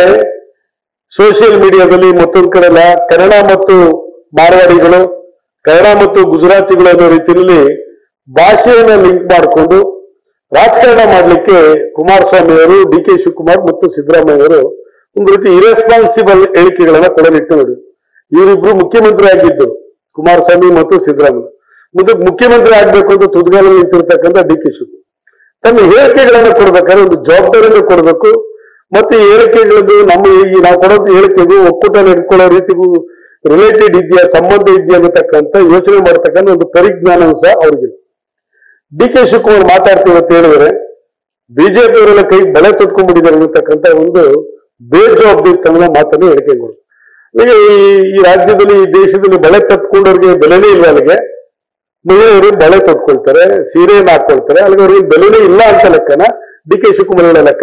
[SPEAKER 2] ಸೋಷಿಯಲ್ ಮೀಡಿಯಾದಲ್ಲಿ ಮತ್ತೊಂದ್ ಕಡೆ ಎಲ್ಲ ಕನ್ನಡ ಮತ್ತು ಮಾರವಾಡಿಗಳು ಕನ್ನಡ ಮತ್ತು ಗುಜರಾತಿಗಳು ಅನ್ನೋ ರೀತಿಯಲ್ಲಿ ಭಾಷೆಯನ್ನ ಲಿಂಕ್ ಮಾಡಿಕೊಂಡು ರಾಜಕಾರಣ ಮಾಡಲಿಕ್ಕೆ ಕುಮಾರಸ್ವಾಮಿ ಅವರು ಡಿ ಕೆ ಶಿವಕುಮಾರ್ ಮತ್ತು ಸಿದ್ದರಾಮಯ್ಯ ಅವರು ಒಂದು ರೀತಿ ಇರೆಸ್ಪಾನ್ಸಿಬಲ್ ಹೇಳಿಕೆಗಳನ್ನ ಕೊಡಲಿಟ್ಟು ನೋಡಿ ಇವರಿಬ್ರು ಮುಖ್ಯಮಂತ್ರಿ ಆಗಿದ್ದರು ಕುಮಾರಸ್ವಾಮಿ ಮತ್ತು ಸಿದ್ದರಾಮಯ್ಯ ಮುಂದೆ ಮುಖ್ಯಮಂತ್ರಿ ಆಗ್ಬೇಕು ಅಂತ ತುದಿಗಾಲಲ್ಲಿ ನಿಂತಿರ್ತಕ್ಕಂಥ ಡಿ ಕೆ ಶಿವಕುಮಾರ್ ತನ್ನ ಹೇಳಿಕೆಗಳನ್ನ ಕೊಡ್ಬೇಕಾದ್ರೆ ಒಂದು ಜವಾಬ್ದಾರಿಯನ್ನು ಕೊಡಬೇಕು ಮತ್ತೆ ಈ ಹೇಳಿಕೆಗಳದ್ದು ನಮ್ಮ ಈ ನಾವು ಕೊಡೋದು ಹೇಳಿಕೆಗೂ ಒಕ್ಕೂಟ ನಡ್ಕೊಳ್ಳೋ ರೀತಿಗೂ ರಿಲೇಟೆಡ್ ಇದೆಯಾ ಸಂಬಂಧ ಇದೆಯಾ ಅನ್ನತಕ್ಕಂಥ ಯೋಚನೆ ಮಾಡತಕ್ಕಂಥ ಒಂದು ಪರಿಜ್ಞಾನವೂ ಸಹ ಅವ್ರಿಗಿಲ್ಲ ಡಿ ಕೆ ಶಿವಕುಮಾರ್ ಮಾತಾಡ್ತೀವಿ ಅಂತ ಹೇಳಿದ್ರೆ ಬಿಜೆಪಿ ಅವರೆಲ್ಲ ಕೈ ಬಳೆ ತೊಟ್ಕೊಂಡ್ಬಿಟ್ಟಿದ್ದಾರೆ ಅನ್ನತಕ್ಕಂಥ ಒಂದು ಬೇಜವಾಬ್ದಾರಿತನದ ಮಾತನ್ನು ಹೇಳಿಕೆಗಳು ಈಗ ಈ ಈ ರಾಜ್ಯದಲ್ಲಿ ಈ ದೇಶದಲ್ಲಿ ಬಳೆ ತಟ್ಕೊಂಡವ್ರಿಗೆ ಬೆಲೆನೇ ಇಲ್ಲ ಅಲ್ಲಿಗೆ ಮಹಿಳೆಯರು ಬಳೆ ತೊಟ್ಕೊಳ್ತಾರೆ ಸೀರೆಯನ್ನು ಹಾಕೊಳ್ತಾರೆ ಅಲ್ಲಿಗೆ ಅವ್ರಿಗೆ ಬೆಲೆನೇ ಇಲ್ಲ ಅಂತ ಲೆಕ್ಕನ ಡಿ ಕೆ ಶಿವಕುಮಾರ್ ಹೇಳೋ ಲೆಕ್ಕ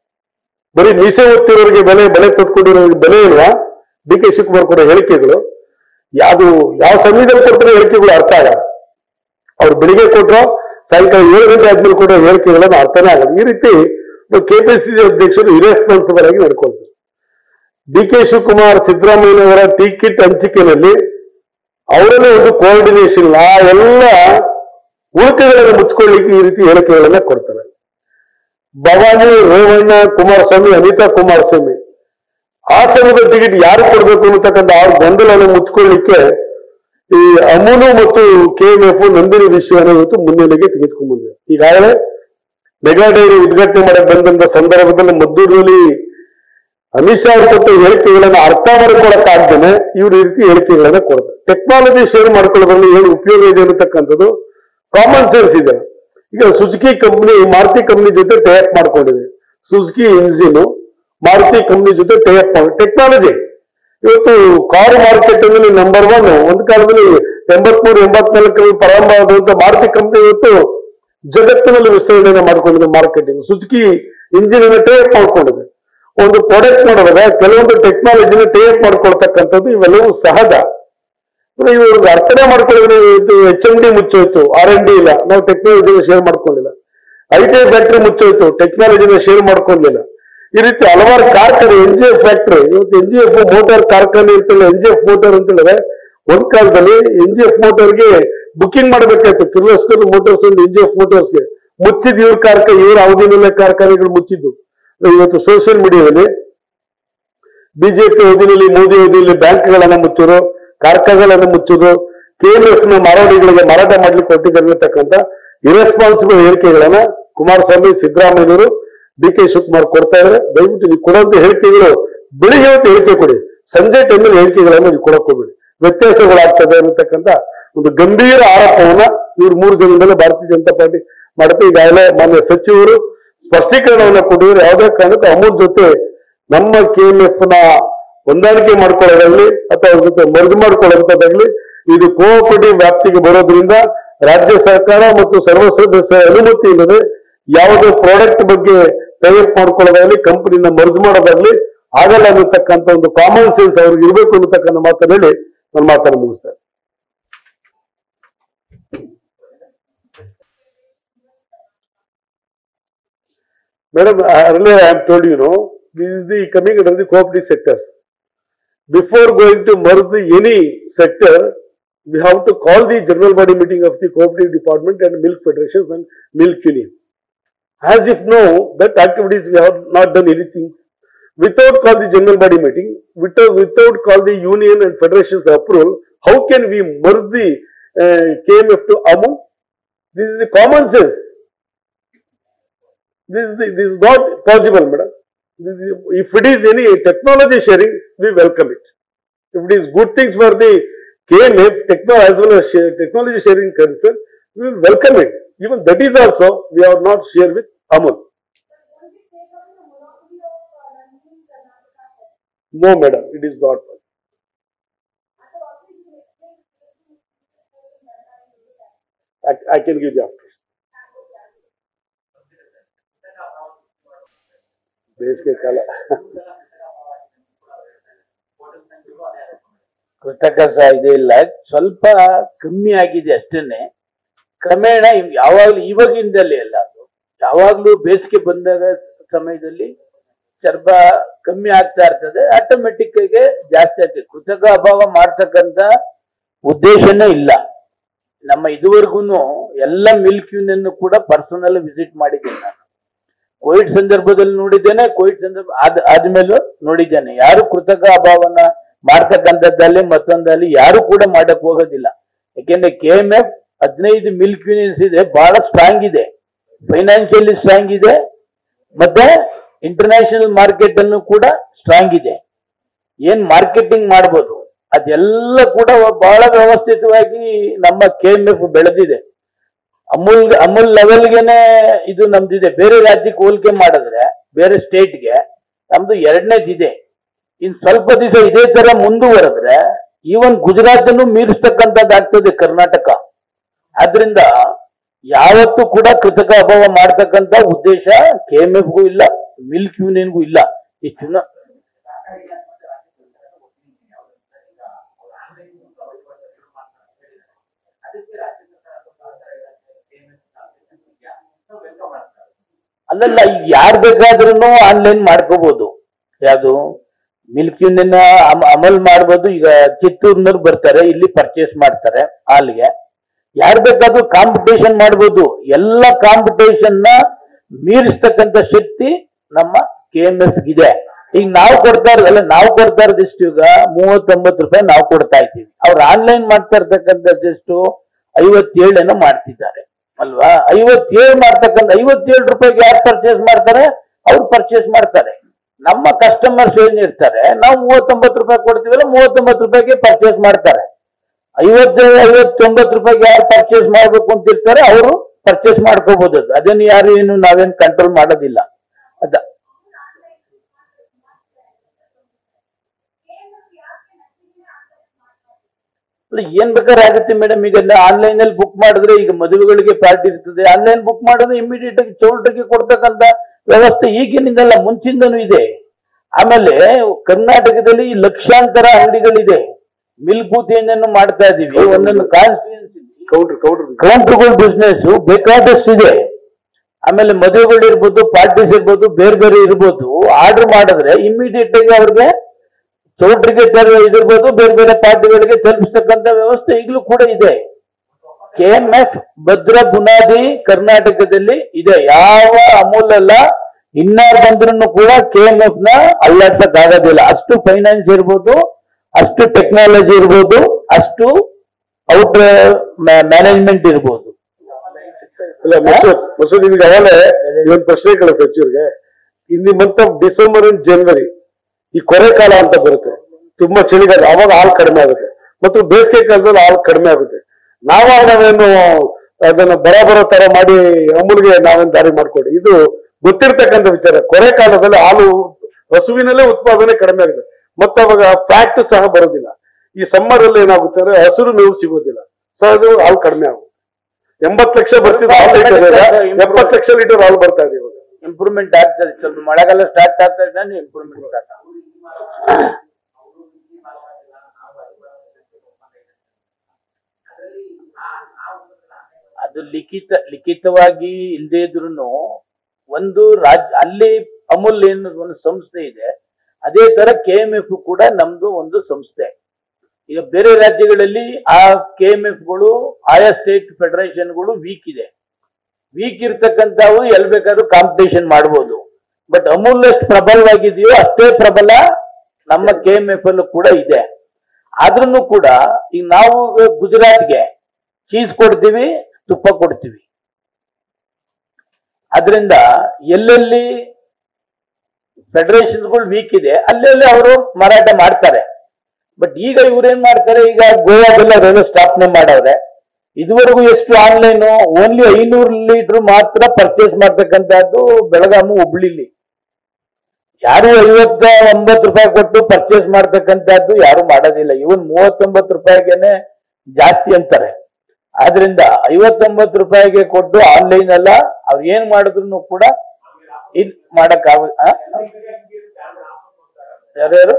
[SPEAKER 2] ಬರೀ ಮೀಸೆ ಒತ್ತಿರೋರಿಗೆ ಬೆಲೆ ಬೆಲೆ ತೊಟ್ಕೊಂಡಿರೋರಿಗೆ ಬೆಲೆ ಇಲ್ವಾ ಡಿ ಕೆ ಶಿವಕುಮಾರ್ ಕೊಡೋ ಹೇಳಿಕೆಗಳು ಯಾವುದು ಯಾವ ಸಮಯದಲ್ಲಿ ಕೊಡ್ತಾರೆ ಹೇಳಿಕೆಗಳು ಅರ್ಥ ಆಗಲ್ಲ ಅವ್ರು ಬೆಳಿಗ್ಗೆ ಕೊಟ್ಟರು ಸಾಯಂಕಾಲ ಏಳು ಗಂಟೆ ಆದ್ಮೇಲೆ ಕೊಡೋ ಹೇಳಿಕೆಗಳನ್ನು ಅರ್ಥನೇ ಆಗಲ್ಲ ಈ ರೀತಿ ಕೆಪಿಸಿಸಿ ಅಧ್ಯಕ್ಷರು ಇರೆಸ್ಪಾನ್ಸಿಬಲ್ ಆಗಿ ನಡ್ಕೊಳ್ತಾರೆ ಡಿ ಕೆ ಶಿವಕುಮಾರ್ ಸಿದ್ದರಾಮಯ್ಯನವರ ಟಿಕೆಟ್ ಹಂಚಿಕೆಯಲ್ಲಿ ಅವರಲ್ಲೇ ಒಂದು ಕೋಆರ್ಡಿನೇಷನ್ ಆ ಎಲ್ಲ ಉಳಿಕೆಗಳನ್ನು ಮುಚ್ಕೊಳ್ಳಿಕ್ಕೆ ಈ ರೀತಿ ಹೇಳಿಕೆಗಳನ್ನ ಕೊಡ್ತಾರೆ ಭವಾನಿ ರೇವಣ್ಣ ಕುಮಾರಸ್ವಾಮಿ ಅನಿತಾ ಕುಮಾರಸ್ವಾಮಿ ಆ ಸಮಯದ ಟಿಕೆಟ್ ಯಾರು ಕೊಡ್ಬೇಕು ಅನ್ನತಕ್ಕಂಥ ಆ ಗೊಂದಲವನ್ನು ಮುಚ್ಕೊಳ್ಳಿಕ್ಕೆ ಈ ಅಮೂಲು ಮತ್ತು ಕೆ ಎಂ ಎಫ್ ನಂದಿನಿ ವಿಷಯವನ್ನು ಇವತ್ತು ಮುನ್ನೆಲೆಗೆ ತೆಗೆದುಕೊಂಡು ಬಂದಿದೆ ಈಗಾಗಲೇ ಮೆಗಾ ಡೈರಿ ಉದ್ಘಾಟನೆ ಮಾಡಕ್ ಬಂದಂತ ಸಂದರ್ಭದಲ್ಲಿ ಮದ್ದೂರಿನಲ್ಲಿ ಅಮಿತ್ ಶಾ ಅವರು ಕೊಟ್ಟ ಹೇಳಿಕೆಗಳನ್ನ ಅರ್ಥ ಮಾಡ್ಕೊಳಕ್ಕಾಗ್ದೇನೆ ಇವ್ರು ಈ ರೀತಿ ಹೇಳಿಕೆಗಳನ್ನ ಕೊಡ್ತಾರೆ ಟೆಕ್ನಾಲಜಿ ಶೇರ್ ಮಾಡ್ಕೊಳ್ಳೋದ್ರಲ್ಲಿ ಏನು ಉಪಯೋಗ ಇದೆ ಅನ್ನತಕ್ಕಂಥದ್ದು ಕಾಮನ್ ಸೆನ್ಸ್ ಇದೆ ಈಗ ಸುಜುಕಿ ಕಂಪ್ನಿ ಮಾರುತಿ ಕಂಪ್ನಿ ಜೊತೆ ಟೈಅಪ್ ಮಾಡ್ಕೊಂಡಿದೆ ಸುಜುಕಿ ಇಂಜಿನ್ ಮಾರುತಿ ಕಂಪ್ನಿ ಜೊತೆ ಟೈಅಪ್ ಮಾಡಿ ಟೆಕ್ನಾಲಜಿ ಇವತ್ತು ಕಾರು ಮಾರ್ಕೆಟ್ ಅಲ್ಲಿ ನಂಬರ್ ಒನ್ ಒಂದು ಕಾಲದಲ್ಲಿ ಎಂಬತ್ಮೂರು ಎಂಬತ್ನಾಲ್ಕರಲ್ಲಿ ಪ್ರಾರಂಭ ಆದಂತ ಮಾರುತಿ ಕಂಪ್ನಿ ಇವತ್ತು ಜಗತ್ತಿನಲ್ಲಿ ವಿಸ್ತರಣೆಯನ್ನು ಮಾಡ್ಕೊಂಡಿದೆ ಮಾರ್ಕೆಟಿಂಗ್ ಸುಜುಕಿ ಇಂಜಿನ್ ಅನ್ನು ಟೈಅಪ್ ಮಾಡ್ಕೊಂಡಿದೆ ಒಂದು ಪ್ರಾಡಕ್ಟ್ ನೋಡಿದಾಗ ಕೆಲವೊಂದು ಟೆಕ್ನಾಲಜಿನ ಟೈಅಪ್ ಮಾಡ್ಕೊಳ್ತಕ್ಕಂಥದ್ದು ಇವೆಲ್ಲವೂ ಸಹಜ ಇವ್ರಿಗೆ ಅರ್ಥನೆ ಮಾಡ್ಕೊಳ್ಳೋದ್ರೆ ಇವತ್ತು ಎಚ್ ಎಂ ಡಿ ಮುಚ್ಚೋಯ್ತು ಆರ್ ಎನ್ ಡಿ ಇಲ್ಲ ನಾವು ಟೆಕ್ನಾಲಜಿನ ಶೇರ್ ಮಾಡ್ಕೊಂಡಿಲ್ಲ ಐ ಟಿ ಐ ಫ್ಯಾಕ್ಟ್ರಿ ಮುಚ್ಚೋಯ್ತು ಟೆಕ್ನಾಲಜಿನ ಶೇರ್ ಮಾಡ್ಕೊಂಡಿಲ್ಲ ಈ ರೀತಿ ಹಲವಾರು ಕಾರ್ಖಾನೆ ಎನ್ ಜಿ ಎಫ್ ಫ್ಯಾಕ್ಟ್ರಿ ಇವತ್ತು ಎನ್ ಜಿ ಎಫ್ ಮೋಟಾರ್ ಕಾರ್ಖಾನೆ ಅಂತೇಳಿ ಎನ್ ಜಿ ಎಫ್ ಮೋಟಾರ್ ಅಂತ ಹೇಳಿದ್ರೆ ಒಂದ್ ಕಾಲದಲ್ಲಿ ಎನ್ ಜಿ ಎಫ್ ಮೋಟಾರ್ಗೆ ಬುಕಿಂಗ್ ಮಾಡಬೇಕಾಯ್ತು ಕಿರ್ಲೋಸ್ಕರ್ ಮೋಟಾರ್ಸ್ ಒಂದು ಎನ್ ಜಿ ಎಫ್ ಮೋಟಾರ್ಸ್ಗೆ ಮುಚ್ಚಿದ್ ಇವ್ರ ಕಾರ್ಖಾನೆ ಇವ್ರ ಅವಧಿನಲ್ಲೇ ಕಾರ್ಖಾನೆಗಳು ಮುಚ್ಚಿದ್ದು ಇವತ್ತು ಸೋಷಿಯಲ್ ಮೀಡಿಯಾದಲ್ಲಿ ಬಿಜೆಪಿ ಅವಧಿಯಲ್ಲಿ ಮೋದಿ ಅವಧಿಯಲ್ಲಿ ಬ್ಯಾಂಕ್ಗಳನ್ನ ಮುಚ್ಚೋದು ಕಾರ್ಖಾನೆಗಳನ್ನು ಮುಚ್ಚೋದು ಕೆಎಂಎಫ್ ನ ಮಾರಾಟಗಳಿಗೆ ಮಾರಾಟ ಮಾಡ್ಲಿಕ್ಕೆ ಕೊಟ್ಟಿದ್ದಿರತಕ್ಕಂತ ಇರೆಸ್ಪಾನ್ಸಿಬಲ್ ಹೇಳಿಕೆಗಳನ್ನ ಕುಮಾರಸ್ವಾಮಿ ಸಿದ್ದರಾಮಯ್ಯವರು ಡಿ ಕೆ ಶಿವಕುಮಾರ್ ಕೊಡ್ತಾ ಇದ್ದಾರೆ ದಯವಿಟ್ಟು ನೀವು ಕೊಡುವಂತ ಹೇಳಿಕೆಗಳು ಬೆಳಿಗ್ಗೆ ಹೊತ್ತು ಹೇಳಿಕೆ ಕೊಡಿ ಸಂಜೆ ಟೈಮಲ್ಲಿ ಹೇಳಿಕೆಗಳನ್ನು ನೀವು ಕೊಡಕ್ ಹೋಗ್ಬೇಡಿ ವ್ಯತ್ಯಾಸಗಳಾಗ್ತದೆ ಅನ್ನತಕ್ಕಂತ ಒಂದು ಗಂಭೀರ ಆರೋಪವನ್ನ ಇವ್ರು ಮೂರು ಜನ ಮೇಲೆ ಭಾರತೀಯ ಜನತಾ ಪಾರ್ಟಿ ಮಾಡುತ್ತೆ ಈಗಾಗಲೇ ಮಾನ್ಯ ಸಚಿವರು ಸ್ಪಷ್ಟೀಕರಣವನ್ನ ಕೊಟ್ಟಿದ್ರು ಯಾವುದೇ ಕಾರಣಕ್ಕೂ ಅಮೂಲ್ ಜೊತೆ ನಮ್ಮ ಕೆಎಂಎಫ್ ನ ಹೊಂದಾಣಿಕೆ ಮಾಡ್ಕೊಳ್ಳೋದಾಗ್ಲಿ ಅಥವಾ ಅವ್ರ ಜೊತೆ ಮರ್ಜ್ ಮಾಡ್ಕೊಳ್ಳೋಂಥದ್ದಾಗ್ಲಿ ಇದು ಕೋಆಪರೇಟಿವ್ ವ್ಯಾಪ್ತಿಗೆ ಬರೋದ್ರಿಂದ ರಾಜ್ಯ ಸರ್ಕಾರ ಮತ್ತು ಸರ್ವ ಸದಸ್ಯರ ಅನುಮತಿ ಇಲ್ಲದೆ ಯಾವುದೇ ಪ್ರಾಡಕ್ಟ್ ಬಗ್ಗೆ ಟೈಪ್ ಮಾಡ್ಕೊಳ್ಳೋದಾಗ್ಲಿ ಕಂಪನಿನ ಮರ್ಜ್ ಮಾಡೋದಾಗ್ಲಿ ಆಗಲ್ಲ ಅನ್ನತಕ್ಕಂಥ ಒಂದು ಕಾಮನ್ ಸೆನ್ಸ್ ಅವ್ರಿಗೆ ಇರಬೇಕು ಅನ್ನತಕ್ಕಂಥ ಮಾತನ್ನ ಹೇಳಿ ನನ್ನ ಮಾತನ್ನು ಮುಗಿಸ್ತೇನೆ Madam, earlier I have told you, know, this is the coming under the cooperative sectors. Before going to merge the any sector, we have to call the general body meeting of the cooperative department and milk federations and milk union. As if no, that activities we have not done anything. Without call the general body meeting, without, without call the union and federations approval, how can we merge the uh, KMF to AMU? This is the common sense. This is, the, this is not possible, madam. This is, if it is any technology sharing, we welcome it. If it is good things for the KMF, techno as well as share, technology sharing concern, we will welcome it. Even that is also, we are not share with Amul. No, madam, it is not. I, I can give you after. ಬೇಸಿಗೆ ಕಾಲ
[SPEAKER 1] ಕೃತಕ ಸಹ ಇದೆ ಇಲ್ಲ ಸ್ವಲ್ಪ ಕಮ್ಮಿ ಆಗಿದೆ ಅಷ್ಟೇನೆ ಕ್ರಮೇಣ ಇವ್- ಯಾವಾಗ್ಲೂ ಇವಾಗಿಂದಲೇ ಅಲ್ಲ ಅದು ಯಾವಾಗ್ಲೂ ಬೇಸಿಗೆ ಬಂದಾಗ ಸಮಯದಲ್ಲಿ ಸ್ವಲ್ಪ ಕಮ್ಮಿ ಆಗ್ತಾ ಇರ್ತದೆ ಆಟೋಮೆಟಿಕ್ ಆಗಿ ಜಾಸ್ತಿ ಆಗ್ತದೆ ಕೃತಕ ಅಭಾವ ಮಾಡ್ತಕ್ಕಂತ ಉದ್ದೇಶನೇ ಇಲ್ಲ ನಮ್ಮ ಇದುವರೆಗೂ ಎಲ್ಲ ಮಿಲ್ಕ್ ಯೂನಿಯನ್ ಕೂಡ ಪರ್ಸನಲ್ ವಿಸಿಟ್ ಮಾಡಿದ್ದೇನೆ ನಾನು ಕೋವಿಡ್ ಸಂದರ್ಭದಲ್ಲಿ ನೋಡಿದ್ದೇನೆ ಕೋವಿಡ್ ಸಂದರ್ಭ ಆದ ಆದ್ಮೇಲೂ ನೋಡಿದ್ದೇನೆ ಯಾರು ಕೃತಕ ಅಭಾವನ ಮಾಡ್ತಕ್ಕಂಥದ್ದಲ್ಲಿ ಮತ್ತೊಂದಲ್ಲಿ ಯಾರು ಕೂಡ ಮಾಡಕ್ ಹೋಗೋದಿಲ್ಲ ಯಾಕೆಂದ್ರೆ ಕೆ ಎಂ ಎಫ್ ಹದಿನೈದು ಮಿಲ್ಕ್ ಯೂನಿಯನ್ಸ್ ಇದೆ ಬಹಳ ಸ್ಟ್ರಾಂಗ್ ಇದೆ ಫೈನಾನ್ಷಿಯಲಿ ಸ್ಟ್ರಾಂಗ್ ಇದೆ ಮತ್ತೆ ಇಂಟರ್ನ್ಯಾಷನಲ್ ಮಾರ್ಕೆಟ್ ಅನ್ನು ಕೂಡ ಸ್ಟ್ರಾಂಗ್ ಇದೆ ಏನ್ ಮಾರ್ಕೆಟಿಂಗ್ ಮಾಡ್ಬೋದು ಅದೆಲ್ಲ ಕೂಡ ಬಹಳ ವ್ಯವಸ್ಥಿತವಾಗಿ ನಮ್ಮ ಕೆ ಎಂ ಎಫ್ ಬೆಳೆದಿದೆ ಅಮೂಲ್ ಅಮೂಲ್ ಲೆವೆಲ್ಗೆನೆ ಇದು ನಮ್ದಿದೆ ಬೇರೆ ರಾಜ್ಯಕ್ಕೆ ಹೋಲಿಕೆ ಮಾಡಿದ್ರೆ ಬೇರೆ ಸ್ಟೇಟ್ಗೆ ನಮ್ದು ಎರಡನೇದಿದೆ ಇನ್ ಸ್ವಲ್ಪ ದಿವಸ ಇದೇ ತರ ಮುಂದುವರೆದ್ರೆ ಈವನ್ ಗುಜರಾತ್ ಅನ್ನು ಮೀರಿಸ್ತಕ್ಕಂಥದ್ದಾಗ್ತದೆ ಕರ್ನಾಟಕ ಆದ್ರಿಂದ ಯಾವತ್ತೂ ಕೂಡ ಕೃತಕ ಅಭಾವ ಮಾಡ್ತಕ್ಕಂಥ ಉದ್ದೇಶ ಕೆ ಎಂ ಎಫ್ಗೂ ಇಲ್ಲ ಮಿಲ್ಕ್ ಯೂನಿಯನ್ಗೂ ಇಲ್ಲ ಈ ಚುನಾ ಅಲ್ಲಲ್ಲ ಈಗ ಯಾರು ಬೇಕಾದ್ರೂ ಆನ್ಲೈನ್ ಮಾಡ್ಕೋಬಹುದು ಯಾವುದು ಮಿಲ್ಕ್ ಯೂನಿಯನ್ ಅಮಲ್ ಮಾಡ್ಬೋದು ಈಗ ಚಿತ್ತೂರ್ನವ್ರು ಬರ್ತಾರೆ ಇಲ್ಲಿ ಪರ್ಚೇಸ್ ಮಾಡ್ತಾರೆ ಹಾಲಿಗೆ ಯಾರು ಬೇಕಾದ್ರೂ ಕಾಂಪಿಟೇಷನ್ ಮಾಡ್ಬೋದು ಎಲ್ಲ ಕಾಂಪಿಟೇಷನ್ ನ ಮೀರಿಸ್ತಕ್ಕಂಥ ಶಕ್ತಿ ನಮ್ಮ ಕೆ ಎಂ ಎಫ್ ಇದೆ ಈಗ ನಾವು ಕೊಡ್ತಾ ಇರೋದಲ್ಲ ನಾವು ಕೊಡ್ತಾ ಇರೋದಿಷ್ಟು ಈಗ ಮೂವತ್ತೊಂಬತ್ತು ರೂಪಾಯಿ ನಾವು ಕೊಡ್ತಾ ಇದ್ದೀವಿ ಅವ್ರು ಆನ್ಲೈನ್ ಮಾಡ್ತಾ ಇರ್ತಕ್ಕಂಥದ್ದೆಷ್ಟು ಐವತ್ತೇಳನ್ನು ಮಾಡ್ತಿದ್ದಾರೆ ಅಲ್ವಾ ಐವತ್ತೇಳು ಮಾಡ್ತಕ್ಕಂಥ ಐವತ್ತೇಳು ರೂಪಾಯಿಗೆ ಯಾರು ಪರ್ಚೇಸ್ ಮಾಡ್ತಾರೆ ಅವ್ರು ಪರ್ಚೇಸ್ ಮಾಡ್ತಾರೆ ನಮ್ಮ ಕಸ್ಟಮರ್ಸ್ ಏನಿರ್ತಾರೆ ನಾವು ಮೂವತ್ತೊಂಬತ್ತು ರೂಪಾಯಿ ಕೊಡ್ತೀವಲ್ಲ ಮೂವತ್ತೊಂಬತ್ತು ರೂಪಾಯಿಗೆ ಪರ್ಚೇಸ್ ಮಾಡ್ತಾರೆ ಐವತ್ತೇಳು ಐವತ್ತೊಂಬತ್ತು ರೂಪಾಯಿಗೆ ಯಾರು ಪರ್ಚೇಸ್ ಮಾಡ್ಬೇಕು ಅಂತ ಇರ್ತಾರೆ ಅವರು ಪರ್ಚೇಸ್ ಮಾಡ್ಕೋಬಹುದು ಅದು ಅದನ್ನು ಯಾರು ಏನು ನಾವೇನು ಕಂಟ್ರೋಲ್ ಮಾಡೋದಿಲ್ಲ ಅದ ಅಲ್ಲ ಏನ್ ಬೇಕಾದ್ರೆ ಆಗುತ್ತೆ ಮೇಡಮ್ ಈಗ ಆನ್ಲೈನ್ ಅಲ್ಲಿ ಬುಕ್ ಮಾಡಿದ್ರೆ ಈಗ ಮದುವೆಗಳಿಗೆ ಪಾರ್ಟಿ ಇರ್ತದೆ ಆನ್ಲೈನ್ ಬುಕ್ ಮಾಡಿದ್ರೆ ಇಮಿಡಿಯೇಟ್ ಆಗಿ ಚೌಲ್ಟ್ರಿಗೆ ಕೊಡ್ತಕ್ಕಂತ ವ್ಯವಸ್ಥೆ ಈಗಿನಿಂದಲ್ಲ ಮುಂಚಿಂದನೂ ಇದೆ ಆಮೇಲೆ ಕರ್ನಾಟಕದಲ್ಲಿ ಲಕ್ಷಾಂತರ ಅಂಗಡಿಗಳಿದೆ ಮಿಲ್ಕ್ ಬೂತ್ ಏನೇನು ಮಾಡ್ತಾ ಇದೀವಿ ಒಂದೊಂದು ಕಾನ್ಸ್ಟಿಟ್ಯೂನ್ಸಿ
[SPEAKER 2] ಕೌಂಟರ್ ಕೌಂಟರ್
[SPEAKER 1] ಕೌಂಟರ್ಗಳ ಬಿಸ್ನೆಸ್ ಬೇಕಾದಷ್ಟಿದೆ ಆಮೇಲೆ ಮದುವೆಗಳು ಇರ್ಬೋದು ಪಾರ್ಟೀಸ್ ಇರ್ಬೋದು ಬೇರೆ ಬೇರೆ ಇರ್ಬೋದು ಆರ್ಡರ್ ಮಾಡಿದ್ರೆ ಇಮಿಡಿಯೇಟ್ ಆಗಿ ಅವ್ರಿಗೆ ಚೌಟ್ರಿಗೆ ತರ ಇದಿರ್ಬೋದು ಬೇರೆ ಬೇರೆ ಪಾರ್ಟಿಗಳಿಗೆ ತಲುಪಿಸ್ತಕ್ಕಂಥ ವ್ಯವಸ್ಥೆ ಈಗಲೂ ಕೂಡ ಇದೆ ಕೆ ಎಂ ಎಫ್ ಭದ್ರ ಬುನಾದಿ ಕರ್ನಾಟಕದಲ್ಲಿ ಇದೆ ಯಾವ ಅಮೂಲ್ ಅಲ್ಲ ಇನ್ನಾರು ಬಂದ್ರು ಕೂಡ ಕೆ ಎಂ ಎಫ್ ನ ಅಲ್ಲಾಡ್ಸಕ್ ಆಗೋದಿಲ್ಲ ಅಷ್ಟು ಫೈನಾನ್ಸ್ ಇರ್ಬೋದು ಅಷ್ಟು ಟೆಕ್ನಾಲಜಿ ಇರ್ಬೋದು ಅಷ್ಟು ಔಟ್ ಮ್ಯಾನೇಜ್ಮೆಂಟ್ ಇರ್ಬೋದು
[SPEAKER 2] ಇಲ್ಲ ಮಸೂದ್ ಮಸೂದ್ ನಿಮ್ಗೆ ಅವಾಗಲೇ ಇವನ್ ಪ್ರಶ್ನೆ ಕೇಳ ಸಚಿವರಿಗೆ in the month of December and January ಈ ಕೊರೆ ಕಾಲ ಅಂತ ಬರುತ್ತೆ ತುಂಬಾ ಚಳಿಗಾಲ ಅವಾಗ ಹಾಲು ಕಡಿಮೆ ಆಗುತ್ತೆ ಮತ್ತು ಬೇಸಿಗೆ ಕಾಲದಲ್ಲಿ ಹಾಲು ಕಡಿಮೆ ಆಗುತ್ತೆ ನಾವಾಗ ನಾವೇನು ಅದನ್ನ ಬರಾಬರ ತರ ಮಾಡಿ ಅಮೂಲ್ಗೆ ನಾವೇನು ದಾರಿ ಮಾಡ್ಕೊಡಿ ಇದು ಗೊತ್ತಿರ್ತಕ್ಕಂಥ ವಿಚಾರ ಕೊರೆ ಕಾಲದಲ್ಲಿ ಹಾಲು ಹಸುವಿನಲ್ಲೇ ಉತ್ಪಾದನೆ ಕಡಿಮೆ ಆಗುತ್ತೆ ಮತ್ತೆ ಅವಾಗ ಫ್ಯಾಕ್ಟ್ ಸಹ ಬರೋದಿಲ್ಲ ಈ ಸಮ್ಮರ್ ಅಲ್ಲಿ ಏನಾಗುತ್ತೆ ಅಂದ್ರೆ ಹಸಿರು ಮೇವು ಸಿಗೋದಿಲ್ಲ ಸಹಜ ಹಾಲು ಕಡಿಮೆ ಆಗುತ್ತೆ ಎಂಬತ್ತು ಲಕ್ಷ ಬರ್ತಿದ್ದು ಹಾಲು ಲೀಟರ್ ಎಪ್ಪತ್ತು ಲಕ್ಷ ಲೀಟರ್ ಹಾಲು ಬರ್ತಾ ಇದೆ ಇವಾಗ
[SPEAKER 1] ಇಂಪ್ರೂವ್ಮೆಂಟ್ ಆಗ್ತದೆ ಸ್ವಲ್ಪ ಮಳೆಗಾಲ ಸ್ಟಾರ್ಟ್ ಆಗ್ತಾ ಇದ್ದಾನೆ ಇಂಪ್ರೂವ್ಮೆಂಟ್ ಸ್ಟಾರ್ಟ್ ಅದು ಲಿಖಿತ ಲಿಖಿತವಾಗಿ ಇಲ್ಲದೆ ಇದ್ರು ಒಂದು ರಾಜ್ಯ ಅಲ್ಲಿ ಅಮೂಲ್ ಏನು ಒಂದು ಸಂಸ್ಥೆ ಇದೆ ಅದೇ ತರ ಕೆ ಎಂ ಎಫ್ ಕೂಡ ನಮ್ದು ಒಂದು ಸಂಸ್ಥೆ ಈಗ ಬೇರೆ ರಾಜ್ಯಗಳಲ್ಲಿ ಆ ಕೆ ಎಂ ಎಫ್ಗಳು ಆಯಾ ಸ್ಟೇಟ್ ಫೆಡರೇಷನ್ಗಳು ವೀಕ್ ಇದೆ ವೀಕ್ ಇರ್ತಕ್ಕಂಥವು ಎಲ್ ಬೇಕಾದ್ರೂ ಕಾಂಪಿಟೇಷನ್ ಮಾಡ್ಬೋದು ಬಟ್ ಅಮೂಲ್ ಎಷ್ಟು ಪ್ರಬಲವಾಗಿದೆಯೋ ಅಷ್ಟೇ ಪ್ರಬಲ ನಮ್ಮ ಕೆ ಎಂ ಎಫ್ ಅಲ್ಲೂ ಕೂಡ ಇದೆ ಆದ್ರೂ ಕೂಡ ಈಗ ನಾವು ಗುಜರಾತ್ಗೆ ಚೀಸ್ ಕೊಡ್ತೀವಿ ತುಪ್ಪ ಕೊಡ್ತೀವಿ ಅದರಿಂದ ಎಲ್ಲೆಲ್ಲಿ ಫೆಡರೇಷನ್ಗಳು ವೀಕ್ ಇದೆ ಅಲ್ಲೆಲ್ಲಿ ಅವರು ಮಾರಾಟ ಮಾಡ್ತಾರೆ ಬಟ್ ಈಗ ಇವ್ರೇನ್ ಮಾಡ್ತಾರೆ ಈಗ ಗೋವಾದಲ್ಲ ಅವರೆಲ್ಲ ಸ್ಥಾಪನೆ ಮಾಡವ್ರೆ ಇದುವರೆಗೂ ಎಷ್ಟು ಆನ್ಲೈನ್ ಓನ್ಲಿ ಐನೂರು ಲೀಟರ್ ಮಾತ್ರ ಪರ್ಚೇಸ್ ಮಾಡ್ತಕ್ಕಂಥದ್ದು ಬೆಳಗಾಮು ಹುಬ್ಳಿಲಿ ಯಾರು ಐವತ್ತ ಒಂಬತ್ತು ರೂಪಾಯಿ ಕೊಟ್ಟು ಪರ್ಚೇಸ್ ಮಾಡ್ತಕ್ಕಂಥದ್ದು ಯಾರು ಮಾಡೋದಿಲ್ಲ ಇವನ್ ಮೂವತ್ತೊಂಬತ್ತು ರೂಪಾಯಿಗೆನೆ ಜಾಸ್ತಿ ಅಂತಾರೆ ಆದ್ರಿಂದ ಐವತ್ತೊಂಬತ್ತು ರೂಪಾಯಿಗೆ ಕೊಟ್ಟು ಆನ್ಲೈನ್ ಅಲ್ಲ ಅವ್ರು ಏನ್ ಮಾಡಿದ್ರು ಕೂಡ ಇದ್ ಮಾಡಕ್ ಆಗ ಯಾರ್ಯಾರು